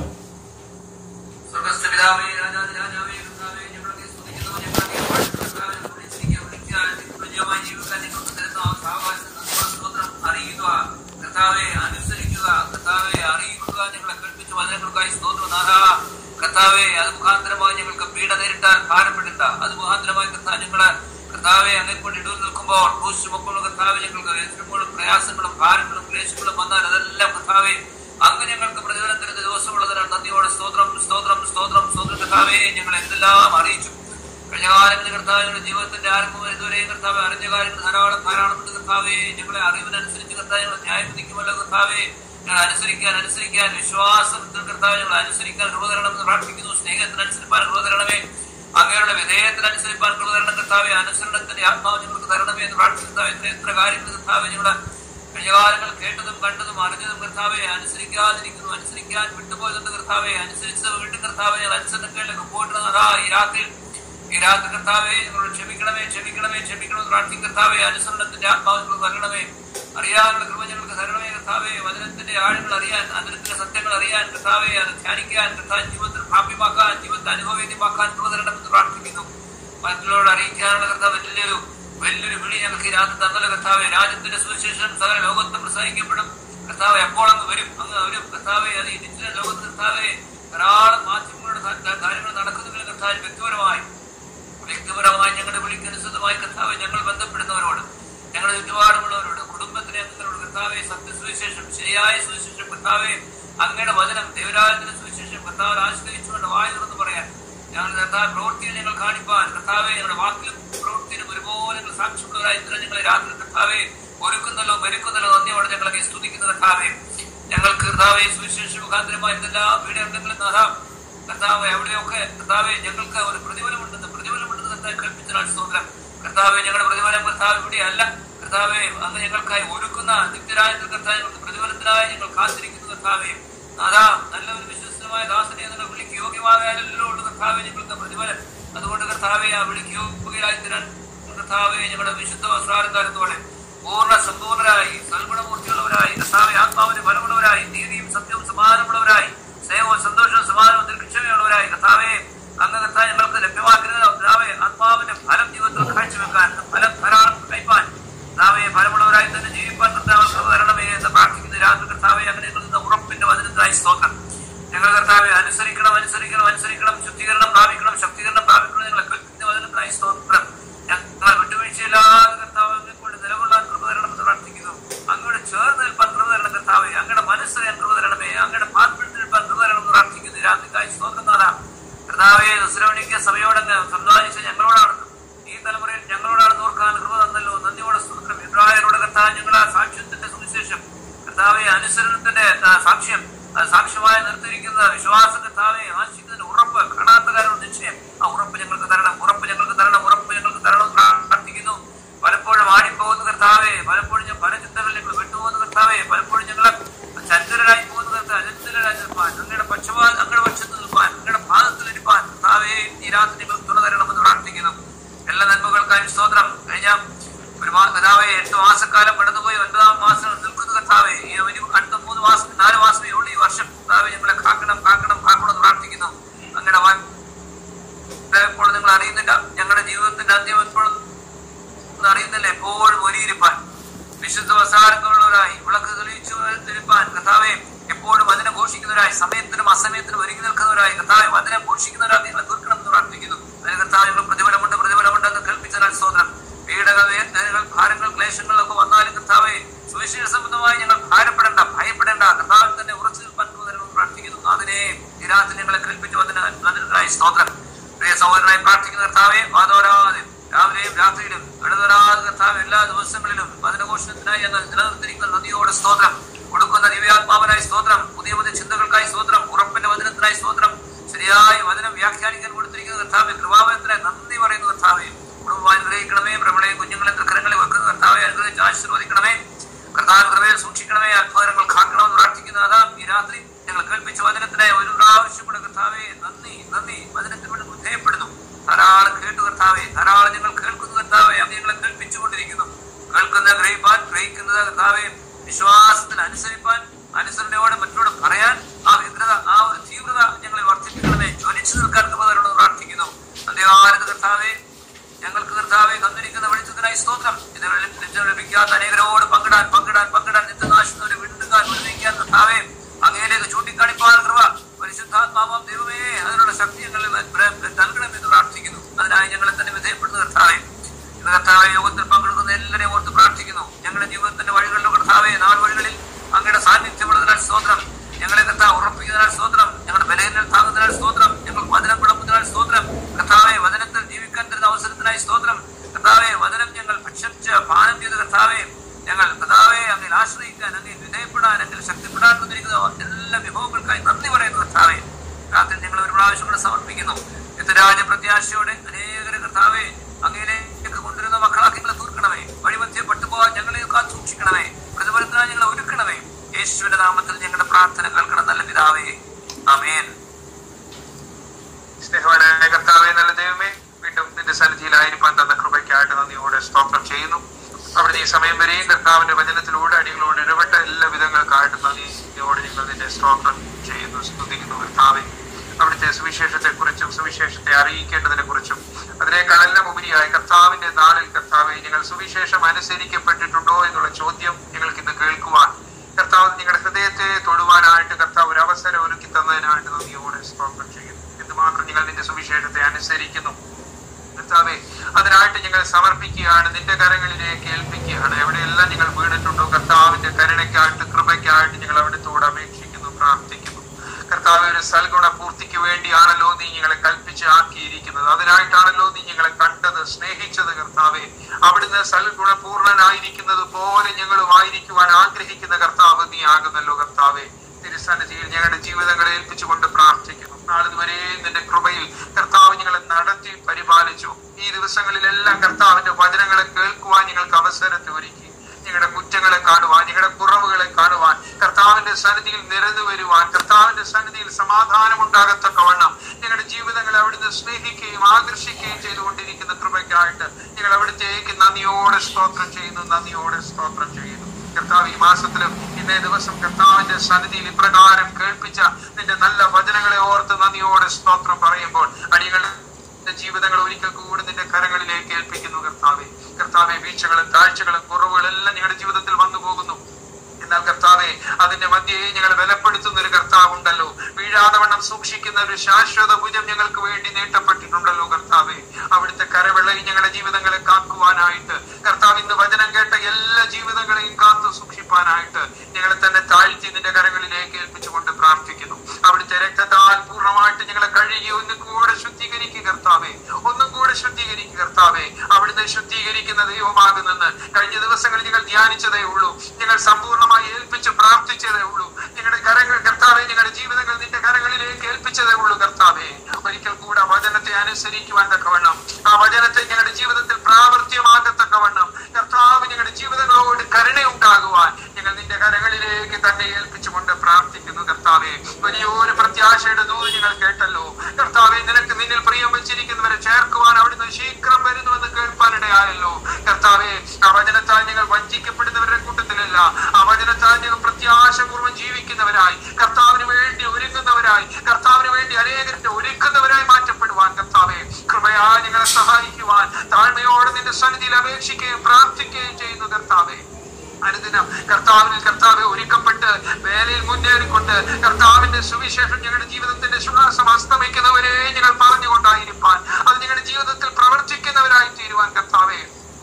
Speaker 2: സ്വർഗ്ഗസ്ഥ പിതാവേ, രാജാധിരാജാവേ, കർത്താവേ, ഞങ്ങളൊക്കെ സ്തുതിക്കുന്നു, ഞങ്ങളൊക്കെ വാഴ്ത്തുന്നു, കർത്താവേ, വിളിച്ചിരിക്കുക, വിളിക്കാൻ, തുല്യമായി ജീവിക്കാൻ ഞങ്ങൾക്ക് തരുന്ന ആ സാവകാശം നന്ദിയോടെ സ്തോത്രം അറിയുക. കർത്താവേ, അനുസരിക്കുക കർത്താവെ അറിയിക്കുക ഞങ്ങളെ കേൾപ്പിച്ച വചനങ്ങൾക്കായി സ്തോത്രം നാഥാ കർത്താവെ അത് മുഖാന്തരമായി ഞങ്ങൾക്ക് പീഡ നേരിട്ടാൽ ഭാരപ്പെടേണ്ട അത് മുഖാന്തരമായി കർത്താവ് ഞങ്ങളെ കർത്താവെ അങ്ങനെ കൊണ്ട് ഇടൂർ നിൽക്കുമ്പോൾ ക്രൂശ് മുക്കുമ്പോൾ കർത്താവ് ഞങ്ങൾക്ക് വേദനകളും പ്രയാസങ്ങളും ഭാരങ്ങളും ക്ലേശങ്ങളും വന്നാൽ അതെല്ലാം കർത്താവെ അങ്ങ് ഞങ്ങൾക്ക് പ്രതിഫലം തരുന്ന ദിവസമുള്ളതിനാൽ നന്ദിയോടെ സ്തോത്രം സ്തോത്രം സ്തോത്രം സ്തോത്രം കർത്താവെ ഞങ്ങൾ എന്തെല്ലാം അറിയിച്ചു കഴിഞ്ഞ കാലങ്ങളിൽ കർത്താവ് ഞങ്ങളുടെ ജീവിതത്തിന്റെ ആരംഭം ഇതുവരെയും കർത്താവ് അറിഞ്ഞ കാര്യങ്ങൾ ധാരാളം ധാരാളമുണ്ട് കർത്താവെ ഞങ്ങളെ അറിവിനനുസരിച്ച് കർത്താവ് ഞങ്ങൾ ന്യായം വിധിക്കുമല്ലോ കർത്താവെ ഞങ്ങൾ അനുസരിക്കാൻ അനുസരിക്കാൻ വിശ്വാസത്തിൽ കർത്താവ് ഞങ്ങൾ അനുസരിക്കാൻ കൃപതരണം എന്ന് പ്രാർത്ഥിക്കുന്നു സ്നേഹത്തിനനുസരിപ്പാൻ കൃപതരണമേ അങ്ങയുടെ വിധേയത്തിനനുസരിപ്പാൻ കൃപതരണം കർത്താവെ അനുസരണത്തിന്റെ ആത്മാവ് ഞങ്ങൾക്ക് തരണമേ എന്ന് പ്രാർത്ഥിക്കുന്ന എത്ര എത്ര കാര്യങ്ങൾ കർത്താവെ ഞങ്ങളെ കഴിഞ്ഞകാലങ്ങൾ കേട്ടതും കണ്ടതും അറിഞ്ഞതും കർത്താവെ അനുസരിക്കാതിരിക്കുന്നു അനുസരിക്കാൻ വിട്ടുപോയതുണ്ട് കർത്താവെ അനുസരിച്ചത് വീണ്ടും കർത്താവെ ഞങ്ങൾ അനുസരണങ്ങളിലേക്ക് പോയിട്ട് അതാ ഈ രാത്രി ഈ രാത്രി കർത്താവെ ഞങ്ങളോട് ക്ഷമിക്കണമേ ക്ഷമിക്കണമേ ക്ഷമിക്കണമെന്ന് പ്രാർത്ഥിക്കും കർത്താവെ അനുസരണത്തിന്റെ ആത്മാവ് ഞങ്ങൾക്ക് നൽകണമേ അറിയാനുള്ള കൃപ ഞങ്ങൾക്ക് തരണമേ കർത്താവെ വചനത്തിന്റെ ആഴങ്ങൾ അറിയാൻ അതിനത്തിന്റെ സത്യങ്ങൾ അറിയാൻ കർത്താവെ അത് ധ്യാനിക്കാൻ കർത്താവ് ജീവിതത്തിൽ പ്രാപ്യമാക്കാൻ ജീവിതത്തെ അനുഭവവേദ്യമാക്കാൻ കൃപ തരണമെന്ന് പ്രാർത്ഥിക്കുന്നു മറ്റുള്ളവരോട് അറിയിക്കാനുള്ള കർത്താവ് വലിയൊരു വലിയൊരു വിളി ഞങ്ങൾക്ക് ഈ രാത്രി തന്നല്ലോ കർത്താവെ രാജ്യത്തിന്റെ സുവിശേഷം സകല ലോകത്തും പ്രസംഗിക്കപ്പെടും കർത്താവ് എപ്പോൾ അങ്ങ് വരും അങ്ങ് വരും കർത്താവെ അത് ഈ നിശ്ചിത ലോകത്ത് കർത്താവെ ധാരാളം മാധ്യമങ്ങളുടെ ധാ- കാര്യങ്ങൾ നടക്കുന്നുണ്ടെങ്കിൽ കർത്താവ് വ്യക്തിപരമായി വ്യക്തിപരമായി ഞങ്ങളുടെ വിളിക്കനുസൃതമായി കർത്താവെ ഞങ്ങൾ ബന്ധപ്പെടുന്നവരോട് ഞങ്ങളുടെ ചുറ്റുപാടുമുള്ളവരോട് കുടുംബത്തിലെ അംഗങ്ങളോട് കർത്താവെ സത്യസുവിശേഷം ശരിയായ സുവിശേഷം കർത്താവെ അങ്ങയുടെ വചനം ദേവരാജത്തിന്റെ സുവിശേഷം കർത്താവ് ആശ്രയിച്ചുകൊണ്ട് വായു തുറന്ന് പറയാൻ ഞങ്ങൾ കർത്താവ് പ്രവൃത്തിയിൽ ഞങ്ങൾ കാണിപ്പാൻ കർത്താവെ ഞങ്ങളുടെ വാക്കിലും പ്രവൃത്തിയിലും ഒരുപോലെ ഞങ്ങൾ സാക്ഷ്യമുള്ളവരായി ഇന്നലെ ഞങ്ങളെ രാത്രി കർത്താവെ ഒരുക്കുന്നല്ലോ ഒരുക്കുന്നല്ലോ നന്ദിയോടെ ഞങ്ങളൊക്കെ സ്തുതിക്കുന്ന കർത്താവെ ഞങ്ങൾക്ക് കർത്താവെ സുവിശേഷ മുഖാന്തരമായി എന്തെല്ലാം വീടെ ഉണ്ടെങ്കിലും നാഥാ കർത്താവ് എവിടെയൊക്കെ കർത്താവെ ഞങ്ങൾക്ക് ഒരു പ്രതിഫലമുണ്ടെന്ന് പ്രതിഫലമുണ്ടെന്ന് കർത്താവ് കൽപ്പിച്ചാൽ സ്തോത്രം കർത്താവെ ഞങ്ങളുടെ പ്രതിഫലം കർത്താവ് ഇവിടെയല്ല കർത്താവെ അങ്ങ് ഞങ്ങൾക്കായി ഒരുക്കുന്ന നിത്യരാജ്യത്തിൽ കർത്താവ് ഞങ്ങൾക്ക് പ്രതിഫലത്തിനായി ഞങ്ങൾ കാത്തിരിക്കുന്നു കർത്താവെ അതാ നല്ല ഒരു വിശ്വസനമായ ദാസനെ നിങ്ങൾ വിളിക്ക് യോഗ്യമാകാനല്ലോ ഉള്ളൂ കർത്താവെ ഞങ്ങൾക്ക് പ്രതിഫലം അതുകൊണ്ട് കർത്താവെ ആ വിളിക്ക് യോഗ്യരായി തരാൻ കർത്താവെ ഞങ്ങളുടെ വിശുദ്ധ വസ്ത്രാലങ്കാരത്തോടെ പൂർണ്ണ സമ്പൂർണരായി സൽഗുണമൂർത്തിയുള്ളവരായി കർത്താവെ ആത്മാവിന് ഫലമുള്ളവരായി നീതിയും സത്യവും സമാധാനമുള്ളവരായി സ്നേഹവും സന്തോഷവും സമാധാനവും ദീർഘക്ഷമയുള്ളവരായി കർത്താവെ അങ്ങ് കർത്താവ് ഞങ്ങൾക്ക് ലഭ്യമാക്കുന്നത് കർത്താവെ ആത്മാവിന്റെ ഫലം ജീവിതത്തിൽ കാഴ്ചവെക്കാൻ ഫലം ധാരാളം കൈപ്പാൻ കർത്താവെ ഫലമുള്ളവരായി തന്നെ ജീവിപ്പാൻ കർത്താവ് കൃപ തരണമേ എന്ന് പ്രാർത്ഥിക്കുന്ന രാത്രി കർത്താവെ അങ്ങനെ ഞങ്ങൾ നിന്ന് ഉറപ്പിന്റെ വചനത്തിനായി സ്തോത്രം അനുസരിക്കണം അനുസരിക്കണം ശുദ്ധീകരണം പ്രാപിക്കണം ശക്തീകരണം പ്രാപിക്കണം ഞങ്ങളെ കേൾക്കുന്ന വചനത്തിനായി സ്തോത്രം ഞങ്ങളെ വിട്ടുവീഴ്ചയില്ലാതെ കർത്താവ് അങ്ങെ കൊണ്ട് നിലകൊള്ളാൻ കൃപ തരണമെന്ന് പ്രാർത്ഥിക്കുന്നു അങ്ങോട്ട് ചേർന്ന് നിൽപ്പാൻ കൃപ തരണം കർത്താവെ അങ്ങയുടെ മനസ്സിലാൻ കൃപ തരണമേ അങ്ങയുടെ പാർപ്പിടത്തിൽ നിൽപ്പാൻ കൃപ തരണമെന്ന് പ്രാർത്ഥിക്കുന്നു രാത്രിക്കായി സ്തോത്രം നാഥാം കർത്താവെ ദുസ്രവണിക്ക് സഭയോടങ്ങ് സംസാരിച്ച ഞങ്ങളോടാണ് ഈ തലമുറയിൽ ഞങ്ങളോടാണ് ഓർക്കാൻ കൃപ തന്നല്ലോ നന്ദിയോടെ സ്തോത്രം ഇബ്രാഹിനോട് കർത്താവ് ഞങ്ങൾ ആ സാക്ഷ്യത്തിന്റെ സുവിശേഷം കർത്താവെ അനുസരണത്തിന്റെ ആ, സാക്ഷ്യം അത് സാക്ഷ്യമായി നിർത്തിയിരിക്കുന്ന വിശ്വാസ കർത്താവെ ആശിക്കുന്നതിന് ഉറപ്പ് കാണാത്ത കാരണം നിശ്ചയം ആ ഉറപ്പ് ഞങ്ങൾക്ക് തരണം ഉറപ്പ് ഞങ്ങൾക്ക് തരണം ഉറപ്പ് ഞങ്ങൾക്ക് തരണം എന്ന് പ്രാർത്ഥിക്കുന്നു പലപ്പോഴും ആടിപ്പോകുന്ന കർത്താവെ പലപ്പോഴും ഞാൻ പല ചിന്തകളിൽ ഞങ്ങൾ വിട്ടുപോകുന്ന കർത്താവെ പലപ്പോഴും ഞങ്ങൾ ചന്ദ്രരായി പോകുന്ന കർത്താവ് ചന്ദ്രരായി നിൽപ്പാൻ അങ്ങയുടെ പക്ഷപാ അങ്ങയുടെ പക്ഷത്ത് നിൽപ്പാൻ അങ്ങയുടെ ഭാഗത്തിൽ ഇരിപ്പാൻ കർത്താവെ ഈ രാത്രി നിങ്ങൾ തുണ തരണമെന്ന് പ്രാർത്ഥിക്കുന്നു എല്ലാ നന്മകൾക്കായും സ്തോത്രം കഴിഞ്ഞ ഒരു മാ- കർത്താവെ എട്ട് മാസക്കാലം കടന്നുപോയി ഒൻപതാം മാസം നിൽക്കുന്ന കർത്താവെ ഈ ഒരു അടുത്ത മൂന്ന് മാസം നാല് മാസമേ ഉള്ളൂ ഈ വർഷം കർത്താവെ ഞങ്ങളെ കാക്കണം കാക്കണം കാക്കണം എന്ന് പ്രാർത്ഥിക്കുന്നു അങ്ങയുടെ വാ- ഇപ്പോൾ നിങ്ങൾ അറിയുന്നില്ല ഞങ്ങളുടെ ജീവിതത്തിന്റെ അന്ത്യം എപ്പോഴും ഒന്നും അറിയുന്നില്ല എപ്പോഴും ഒരുയിരിപ്പാൻ വിശുദ്ധ വസാരങ്ങളുള്ളവരായി വിളക്ക് തെളിയിച്ചു തിരിപ്പാൻ കർത്താവെ എപ്പോഴും വചന ഘോഷിക്കുന്നവരായി സമയത്തിനും അസമയത്തിനും ഒരുങ്ങി നിൽക്കുന്നവരായി കർത്താവെ വചന ഘോഷിക്കുന്നവരായി നിങ്ങളെ തീർക്കണമെന്ന് പ്രാർത്ഥിക്കുന്നു അതിന് കർത്താവ് ഞങ്ങൾ പ്രതിഫലമുണ്ട് പ്രതിഫലമുണ്ട് എന്ന് കൽപ്പിച്ചാൽ സ്തോത്രം പീഡക വേദനകൾ ഭാരങ്ങൾ ക്ലേശങ്ങളൊക്കെ വന്നാലും കർത്താവെ സുവിശേഷ സംബന്ധമായി ഞങ്ങൾ ഭാരപ്പെടേണ്ട ഭയപ്പെടേണ്ട കർത്താവിൽ തന്നെ ഉറച്ചു നിൽപ്പാൻ തരണമെന്ന് പ്രാർത്ഥിക്കുന്നു അതിനെ ഈ രാത്രി ഞങ്ങളെ കൽപ്പിച്ചു അതിന് അതിനായി സ്തോത്രം പ്രിയ സഹോദരനായി പ്രാർത്ഥിക്കുന്ന കർത്താവെ വാദോരാതെ രാവിലെയും രാത്രിയിലും ഇടതരാതെ കർത്താവ് എല്ലാ ദിവസങ്ങളിലും വചനഘോഷണത്തിനായി അങ്ങ് നിലനിർത്തിയിരിക്കുന്ന നദിയോട് സ്തോത്രം കൊടുക്കുന്ന ദിവ്യാത്മാവനായി സ്തോത്രം പുതിയ പുതിയ ചിന്തകൾക്കായി സ്തോത്രം ഉറപ്പിന്റെ വചനത്തിനായി സ്തോത്രം ശരിയായി വചനം വ്യാഖ്യാനിക്കാൻ കൊടുത്തിരിക്കുന്ന കർത്താവെ കൃപാവനത്തിനായി നന്ദി പറയുന്ന കർത്താവെ കുടുംബം അനുഗ്രഹിക്കണമേ പ്രബളയും കുഞ്ഞുങ്ങളെ തൃക്കരങ്ങളിൽ വെക്കുന്ന കർത്താവെ അനുഗ്രഹിച്ച് ആശീർവദിക്കണമേ കർത്താവ് കൃപയിൽ സൂക്ഷിക്കണമേ അത്ഭുതങ്ങൾ കാക്കണമെന്ന് പ്രാർത്ഥിക്കുന്ന അതാ ഈ രാത്രി ഞങ്ങൾ കേൾപ്പിച്ച വചനത്തിനായി ഒരു പ്രാവശ്യം കൂടെ കർത്താവെ നന്ദി നന്ദി വചനത്തിന് വേണ്ടി ഉദ്ധേയപ്പെടുന്നു ധാരാളം കേട്ടു കർത്താവെ ധാരാളം ഞങ്ങൾ കേൾക്കുന്നു കർത്താവെ അങ്ങ് ഞങ്ങളെ കേൾപ്പിച്ചുകൊണ്ടിരിക്കുന്നു കേൾക്കുന്ന ഗ്രഹിപ്പാൻ ഗ്രഹിക്കുന്നത് കർത്താവെ വിശ്വാസത്തിന് അനുസരിപ്പാൻ അനുസരണയോടെ മറ്റോട് പറയാൻ ആ വ്യഗ്രത ആ ഒരു തീവ്രത ഞങ്ങളെ വർദ്ധിപ്പിക്കണമേ ജ്വലിച്ചു നിൽക്കാൻ കൃപ തരണമെന്ന് പ്രാർത്ഥിക്കുന്നു അന്ത്യകാലത്ത് കർത്താവെ ഞങ്ങൾക്ക് കർത്താവെ തന്നിരിക്കുന്ന വെളിച്ചത്തിനായി സ്തോത്രം ഇത് വെളിച്ചം ലഭിക്കാത്ത അനേകരോട് പങ്കിടാൻ പങ്കിടാൻ പങ്കിടാൻ നിത്യനാശത്തോടെ വിടുക്കാൻ വിടുവിക്കാൻ കർത്താവെ അങ്ങയിലേക്ക് ചൂണ്ടിക്കാണിപ്പാൻ കൃപ പരിശുദ്ധാത്മാവാം ദൈവമേ അതിനുള്ള ശക്തി ഞങ്ങൾ നൽകണമെന്ന് പ്രാർത്ഥിക്കുന്നു അതിനായി ഞങ്ങളെ തന്നെ വിധേയപ്പെടുന്ന കർത്താവെ ഇന്ന് കർത്താവെ യോഗത്തിൽ പങ്കെടുക്കുന്ന എല്ലാവരെയും ഓർത്ത് പ്രാർത്ഥിക്കുന്നു ഞങ്ങളുടെ ജീവിതത്തിന്റെ വഴികളിലും കർത്താവെ നാൾ വഴികളിൽ അങ്ങയുടെ സാന്നിധ്യമുള്ളതിനാൽ സ്തോത്രം ഞങ്ങളെ കർത്താവ് ഉറപ്പിക്കുന്നതിനാൽ സ്തോത്രം ഞങ്ങളുടെ ബലഹീനൽ താങ്ങുന്നതിനാൽ സ്തോത്രം ഞങ്ങൾ വചനം വിളമ്പുന്നതിനാൽ സ്തോത്രം കർത്താവെ വചനത്തിൽ ജീവിക്കാൻ തരുന്ന അവസരത്തിനായി സ്തോത്രം കർത്താവെ വചനം ഞങ്ങൾ ഭക്ഷിച്ച് പാനം ചെയ്ത് കർത്താവെ ഞങ്ങൾ കർത്താവെ അങ്ങനെ ആശ്രയിക്കാൻ അങ്ങനെ വിധേയപ്പെടാൻ അങ്ങനെ ശക്തിപ്പെടാൻ വന്നിരിക്കുന്ന എല്ലാ വിഭവങ്ങൾക്കായി നന്ദി പറയുന്നു കർത്താവെ രാത്രി ഞങ്ങൾ ഒരു പ്രാവശ്യം കൂടെ സമർപ്പിക്കുന്നു നിത്യരാജ പ്രത്യാശയോടെ അനേകരെ കർത്താവെ അങ്ങയിലേക്ക് കൊണ്ടുവരുന്ന മക്കളാക്കി ഞങ്ങളെ തീർക്കണമേ വഴിമധ്യപ്പെട്ടു പോകാൻ ഞങ്ങളെ കാത്തു സൂക്ഷിക്കണമേ പ്രതിഫലത്തിനായി ഞങ്ങളെ ഒരുക്കണമേ യേശുവിന്റെ നാമത്തിൽ ഞങ്ങളുടെ പ്രാർത്ഥന കേൾക്കണം നല്ല പിതാവേ ആമേൻ
Speaker 3: സ്നേഹവാനായ കർത്താവെ നല്ല ദൈവമേ വീണ്ടും നിന്റെ സന്നിധിയിലായിരിക്കാൻ തന്ന കൃപയ്ക്കായിട്ട് നന്ദിയോടെ സ്തോത്രം ചെയ്യുന്നു അവിടുന്ന് ഈ സമയം വരെയും കർത്താവിന്റെ വചനത്തിലൂടെ അടികളോട് ഇടപെട്ട എല്ലാ വിധങ്ങൾക്കായിട്ട് നന്ദിയോടെ ഞങ്ങൾ നിന്റെ സ്തോത്രം ചെയ്യുന്നു സ്തുതിക്കുന്നു കർത്താവെ അവിടുത്തെ സുവിശേഷത്തെ കുറിച്ചും സുവിശേഷത്തെ അറിയിക്കേണ്ടതിനെ കുറിച്ചും അതിനേക്കാളെല്ലാം ഉപരിയായി കർത്താവിന്റെ നാളിൽ കർത്താവെ ഞങ്ങൾ സുവിശേഷം അനുസരിക്കപ്പെട്ടിട്ടുണ്ടോ എന്നുള്ള ചോദ്യം ഞങ്ങൾക്ക് ഇന്ന് കേൾക്കുവാൻ കർത്താവ് നിങ്ങളുടെ ഹൃദയത്തെ തൊടുവാനായിട്ട് കർത്താവ് ഒരു അവസരം ഒരുക്കി തന്നതിനായിട്ട് നന്ദിയോടെ സ്തോത്രം ചെയ്യുന്നു എന്തുമാത്രം നിങ്ങൾ നിന്റെ സുവിശേഷത്തെ അനുസരിക്കുന്നു കർത്താവെ അതിനായിട്ട് ഞങ്ങൾ സമർപ്പിക്കുകയാണ് നിന്റെ കരങ്ങളിലേക്ക് ഏൽപ്പിക്കുകയാണ് എവിടെയെല്ലാം നിങ്ങൾ വീണിട്ടുണ്ടോ കർത്താവിന്റെ കരുണയ്ക്കായിട്ട് കൃപയ്ക്കായിട്ട് ഞങ്ങൾ അവിടുത്തോട് അപേക്ഷിക്കുന്നു പ്രാർത്ഥിക്കുന്നു കർത്താവ് ഒരു സൽഗുണ പൂർത്തിക്ക് വേണ്ടിയാണല്ലോ നീ ഞങ്ങളെ കൽപ്പിച്ച് ആക്കിയിരിക്കുന്നത് അതിനായിട്ടാണല്ലോ നീ ഞങ്ങളെ കണ്ടത് സ്നേഹിച്ചത് കർത്താവെ അവിടുന്ന് സൽഗുണപൂർണനായിരിക്കുന്നത് പോലെ ഞങ്ങളും ആയിരിക്കുവാൻ ആഗ്രഹിക്കുന്ന കർത്താവ് നീ ആകുന്നല്ലോ കർത്താവെ തിരുസന്നിധിയിൽ ഞങ്ങളുടെ ജീവിതങ്ങളെ ഏൽപ്പിച്ചുകൊണ്ട് പ്രാർത്ഥിക്കുന്നു നാളിതുവരെ നിന്റെ കൃപയിൽ കർത്താവ് ഞങ്ങളെ നടത്തി പരിപാലിച്ചു ഈ ദിവസങ്ങളിലെല്ലാം കർത്താവിന്റെ വചനങ്ങളെ കേൾക്കുവാൻ ഞങ്ങൾക്ക് അവസരത്തെ ഒരുക്കി ഞങ്ങളുടെ കുറ്റങ്ങളെ കാണുവാൻ ഞങ്ങളുടെ കുറവുകളെ കാണുവാൻ കർത്താവിന്റെ സന്നിധിയിൽ നിരന്നു വരുവാൻ കർത്താവിന്റെ സന്നിധിയിൽ സമാധാനം ഉണ്ടാകത്തക്കവണ്ണം ഞങ്ങളുടെ ജീവിതങ്ങളെ അവിടുന്ന് സ്നേഹിക്കുകയും ആകർഷിക്കുകയും ചെയ്തുകൊണ്ടിരിക്കുന്ന കൃപയ്ക്കായിട്ട് ഞങ്ങൾ അവിടുത്തേക്ക് നന്ദിയോടെ സ്തോത്രം ചെയ്യുന്നു നന്ദിയോടെ സ്തോത്രം ചെയ്യുന്നു കർത്താവ് ഈ മാസത്തിലും ഇന്നേ ദിവസം കർത്താവിന്റെ സന്നിധിയിൽ ഇപ്രകാരം കേൾപ്പിച്ച നിന്റെ നല്ല വചനങ്ങളെ ഓർത്ത് നന്ദിയോടെ സ്തോത്രം പറയുമ്പോൾ അടികളുടെ ജീവിതങ്ങൾ ഒരിക്കൽ കൂടി നിന്റെ കരങ്ങളിലേക്ക് ഏൽപ്പിക്കുന്നു കർത്താവെ കർത്താവെ വീഴ്ചകളും താഴ്ചകളും കുറവുകളും എല്ലാം ഞങ്ങളുടെ ജീവിതത്തിൽ വന്നു പോകുന്നു എന്നാൽ കർത്താവെ അതിന്റെ മധ്യയെ ഞങ്ങൾ ബലപ്പെടുത്തുന്ന ഒരു കർത്താവ് ഉണ്ടല്ലോ വീഴ്ച വീഴാതെ വണ്ണം സൂക്ഷിക്കുന്ന ഒരു ശാശ്വത ഭുജം ഞങ്ങൾക്ക് വേണ്ടി നീട്ടപ്പെട്ടിട്ടുണ്ടല്ലോ കർത്താവെ അവിടുത്തെ കരവെള്ളയിൽ ഞങ്ങളുടെ ജീവിതങ്ങളെ കാക്കുവാനായിട്ട് കർത്താവ് ഇന്ന് വചനം കേട്ട എല്ലാ ജീവിതങ്ങളെയും കാത്തു സൂക്ഷിപ്പാനായിട്ട് ഞങ്ങളെ തന്നെ താഴ്ത്തി നിന്റെ കരങ്ങളിലേക്ക് ഏൽപ്പിച്ചുകൊണ്ട് പ്രാർത്ഥിക്കുന്നു അവിടുത്തെ രക്തത്താൽ പൂർണ്ണമായിട്ട് ഞങ്ങളെ കഴുകി ഒന്നും കൂടെ ശുദ്ധീകരിക്കുക കർത്താവെ ഒന്നും കൂടെ ശുദ്ധീകരിക്കുക കർത്താവെ അവിടുന്ന് ശുദ്ധീകരിക്കുന്ന ദൈവമാകുന്നെന്ന് കഴിഞ്ഞ ദിവസങ്ങളിൽ ഞങ്ങൾ ധ്യാനിച്ചതേ ഉള്ളൂ ഞങ്ങൾ സമ്പൂർണ്ണമായി ഏൽപ്പിച്ച് പ്രാർത്ഥിച്ചതേ ഉള്ളൂ ഞങ്ങളുടെ കരങ്ങൾ കർത്താവെ ഞങ്ങളുടെ ജീവിതങ്ങൾ നിന്റെ കരങ്ങളിലേക്ക് ഏൽപ്പിച്ചതേ ഉള്ളൂ കർത്താവെ ഒരിക്കൽ കൂടെ വചനത്തെ അനുസരിക്കുവാൻ തക്കവണ്ണം ആ വചനത്തെ ഞങ്ങളുടെ ജീവിതത്തിൽ പ്രാവർത്തിയമാകത്തക്കവണ്ണം കർത്താവ് ഞങ്ങളുടെ ജീവിതങ്ങളോട് കരുണയുണ്ടാകുവാൻ ഞങ്ങൾ നിന്റെ കരങ്ങളിലേക്ക് തന്നെ ഏൽപ്പിച്ചുകൊണ്ട് പ്രാർത്ഥിക്കുന്നു കർത്താവെ വലിയൊരു പ്രത്യാശയുടെ ദൂത് ഞങ്ങൾ കേട്ടല്ലോ കർത്താവെ നിനക്ക് നിന്നിൽ പ്രിയം വെച്ചിരിക്കുന്നവരെ ചേർക്കുവാൻ അവിടുന്ന് ശീഘ്രം വരുന്നുവെന്ന് കേൾപ്പാനിടയായല്ലോ കർത്താവെ ആ വചനത്താൽ ഞങ്ങൾ വഞ്ചിക്കപ്പെടുന്നവരുടെ കൂട്ടത്തിലല്ല ആ വചനത്താൽ ഞങ്ങൾ പ്രത്യാശപൂർവ്വം ജീവിക്കുന്നവരായി കർത്താവിന് വേണ്ടി ഒരുങ്ങുന്നവരായി കർത്താവിന് വേണ്ടി അനേകരുടെ ഒരുക്കുന്നവരായി മാറ്റപ്പെടുവാൻ കർത്താവെ കൃപയാ ഞങ്ങളെ സഹായിക്കുവാൻ താഴ്മയോടെ നിന്റെ സന്നിധിയിൽ അപേക്ഷിക്കുകയും പ്രാർത്ഥിക്കുകയും ചെയ്യുന്നു കർത്താവെ അനുദിനം കർത്താവിൽ കർത്താവെ ഒരുക്കപ്പെട്ട് വേലയിൽ മുന്നേറിക്കൊണ്ട് കർത്താവിന്റെ സുവിശേഷം ഞങ്ങളുടെ ജീവിതത്തിന്റെ ശ്വാസം അസ്തമിക്കുന്നവരെ ഞങ്ങൾ പറഞ്ഞുകൊണ്ടായിരിക്കാൻ അത് ഞങ്ങളുടെ ജീവിതത്തിൽ പ്രവർത്തിക്കുന്നവരായി തീരുവാൻ കർത്താവെ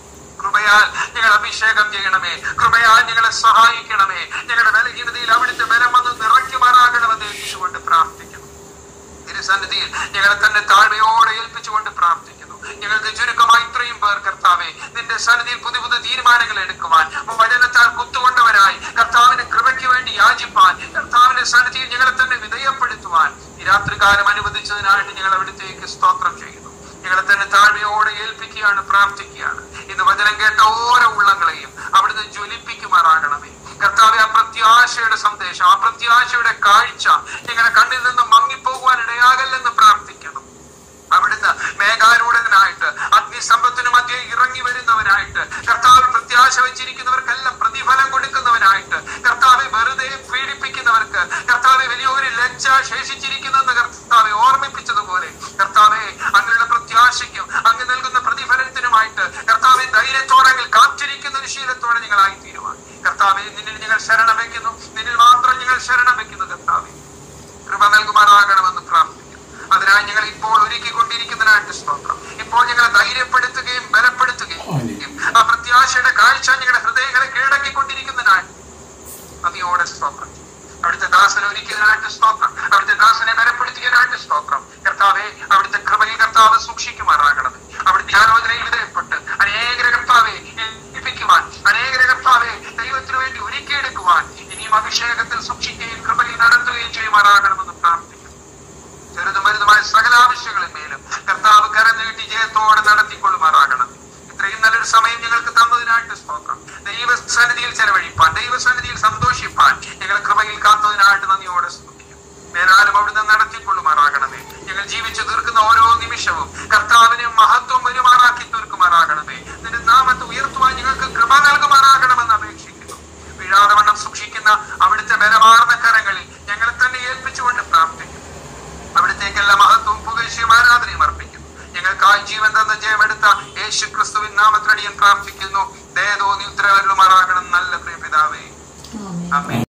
Speaker 3: കൃപയാൽ ഞങ്ങൾ അഭിഷേകം ചെയ്യണമേ കൃപയാൽ ഞങ്ങളെ സഹായിക്കണമേ ഞങ്ങളുടെ ബലഹീനതയിൽ അവിടുത്തെ ബലം വന്ന് നിറയ്ക്കുമാറാകണമെന്ന് ഏൽപ്പിച്ചുകൊണ്ട് പ്രാർത്ഥിക്കുന്നു തിരുസന്നിധിയിൽ ഞങ്ങളെ തന്നെ താഴ്മയോടെ ഏൽപ്പിച്ചുകൊണ്ട് പ്രാർത്ഥിക്കുന്നു ഞങ്ങൾക്ക് ചുരുക്കമായി ഇത്രയും പേർ കർത്താവെ നിന്റെ സന്നിധിയിൽ പുതിയ പുതിയ തീരുമാനങ്ങൾ എടുക്കുവാൻ വചനത്താൽ കുത്തുകൊണ്ടവരായി കർത്താവിന്റെ കൃപയ്ക്ക് വേണ്ടി യാചിപ്പാൻ കർത്താവിന്റെ സന്നിധിയിൽ ഞങ്ങളെ തന്നെ വിധേയപ്പെടുത്തുവാൻ ഈ രാത്രികാലം അനുവദിച്ചതിനായിട്ട് ഞങ്ങൾ അവിടുത്തേക്ക് സ്തോത്രം ചെയ്യുന്നു ഞങ്ങളെ തന്നെ താഴ്മയോടെ ഏൽപ്പിക്കുകയാണ് പ്രാർത്ഥിക്കുകയാണ് ഇന്ന് വചനം കേട്ട ഓരോ ഉള്ളങ്ങളെയും അവിടുന്ന് ജ്വലിപ്പിക്കുമാറാകണമേ കർത്താവെ ആ പ്രത്യാശയുടെ സന്ദേശം ആ പ്രത്യാശയുടെ കാഴ്ച ഞങ്ങളുടെ കണ്ണിൽ നിന്ന് മങ്ങിപ്പോകുവാൻ ഇടയാകല്ലെന്ന് പ്രാർത്ഥിക്കുന്നു അവിടുന്ന് മേഘാരൂഢനായിട്ട് അഗ്നിസമ്പത്തിനു മധ്യേ ഇറങ്ങി വരുന്നവനായിട്ട് കർത്താവ് പ്രത്യാശ വെച്ചിരിക്കുന്നവർക്കെല്ലാം പ്രതിഫലം കൊടുക്കുന്നവനായിട്ട് കർത്താവെ വെറുതെ പീഡിപ്പിക്കുന്നവർക്ക് കർത്താവെ വലിയൊരു ലജ്ജ ശേഷിച്ചിരിക്കുന്നെന്ന് കർത്താവെ ഓർമ്മിപ്പിച്ചതുപോലെ കർത്താവെ അങ്ങനെയുള്ള പ്രത്യാശയ്ക്കും അങ്ങ് നൽകുന്ന പ്രതിഫലത്തിനുമായിട്ട് കർത്താവെ ധൈര്യത്തോടെങ്കിൽ കാത്തിരിക്കുന്ന ഒരു ശീലത്തോടെ ഞങ്ങളായി തീരുവാൻ കർത്താവെ നിന്നിൽ ഞങ്ങൾ ശരണം വെക്കുന്നു നിന്നിൽ മാത്രം ഞങ്ങൾ ശരണം വെക്കുന്നു കർത്താവെ കൃപ നൽകുമാറാകണമെന്ന് പ്രാർത്ഥിക്കുന്നു അതിനായി ഞങ്ങൾ ഇപ്പോൾ ഒരുക്കിക്കൊണ്ടിരിക്കുന്നതിനായിട്ട് സ്തോത്രം ഇപ്പോൾ ഞങ്ങളെ ധൈര്യപ്പെടുത്തുകയും ബലപ്പെടുത്തുകയും ചെയ്യും. ആ പ്രത്യാശയുടെ കാഴ്ച ഞങ്ങളുടെ ഹൃദയങ്ങളെ കീഴടക്കിക്കൊണ്ടിരിക്കുന്നതിനായിട്ട് നദിയോടെ സ്തോത്രം അവിടുത്തെ ദാസനെ ഒരുക്കിയതിനായിട്ട് സ്തോത്രം അവിടുത്തെ ദാസനെ ബലപ്പെടുത്തിയതിനായിട്ട് സ്തോത്രം കർത്താവെ അവിടുത്തെ കൃപയിൽ കർത്താവ് സൂക്ഷിക്കുമാറാകണമേ അവിടുത്തെ ആലോചനയിൽ വിധേയപ്പെട്ട് അനേകരെ കർത്താവെ ഏൽപ്പിക്കുവാൻ അനേകരെ കർത്താവെ ദൈവത്തിനു വേണ്ടി ഒരുക്കിയെടുക്കുവാൻ ഇനിയും അഭിഷേകത്തിൽ സൂക്ഷിക്കുകയും കൃപയിൽ നടത്തുകയും ചെയ്യുമാറാകണമെന്ന് പ്രാർത്ഥിക്കുന്നു ചെറുതും വലുതുമായ സകല ആവശ്യങ്ങളും മേലും കർത്താവ് കരം നീട്ടി ജയത്തോടെ നടത്തിക്കൊള്ളുമാറാകണം ഇത്രയും നല്ലൊരു സമയം ഞങ്ങൾക്ക് തന്നതിനായിട്ട് സ്തോത്രം ദൈവസന്നിധിയിൽ ചെലവഴിപ്പാൻ ദൈവസന്നിധിയിൽ സന്തോഷിപ്പാൻ ഞങ്ങൾ കൃപയിൽ കാത്തതിനായിട്ട് നന്ദിയോടെ സ്തുതിക്കും മേലാലും അവിടുന്ന് നടത്തിക്കൊള്ളുമാറാകണമേ ഞങ്ങൾ ജീവിച്ചു തീർക്കുന്ന ഓരോ നിമിഷവും കർത്താവിനെ മഹത്വം വരുമാറാക്കി തീർക്കുമാറാകണമേ നിന്റെ നാമത്തെ ഉയർത്തുവാൻ ഞങ്ങൾക്ക് കൃപ നൽകുമാറാകണമെന്ന് അപേക്ഷിക്കുന്നു വീഴാതെ വണ്ണം സൂക്ഷിക്കുന്ന അവിടുത്തെ ബലമാർന്ന കരങ്ങളിൽ ഞങ്ങളെ തന്നെ ഏൽപ്പിച്ചുകൊണ്ട് പ്രാർത്ഥിക്കുന്നു അവിടത്തേക്കെല്ലാം മഹത്വവും പുകഴ്ചയും ആരാധനയും അർപ്പിക്കുന്നു ഞങ്ങൾക്കായി ജീവൻ തന്ന ജയമെടുത്ത യേശു ക്രിസ്തുവിൻ നാമത്തിനടിയൻ പ്രാർത്ഥിക്കുന്നു ദയതോന്നി ഉത്തരവരുമാറാകണം നല്ല പ്രിയ പിതാവേ
Speaker 4: ആമേൻ
Speaker 3: അമ്മേ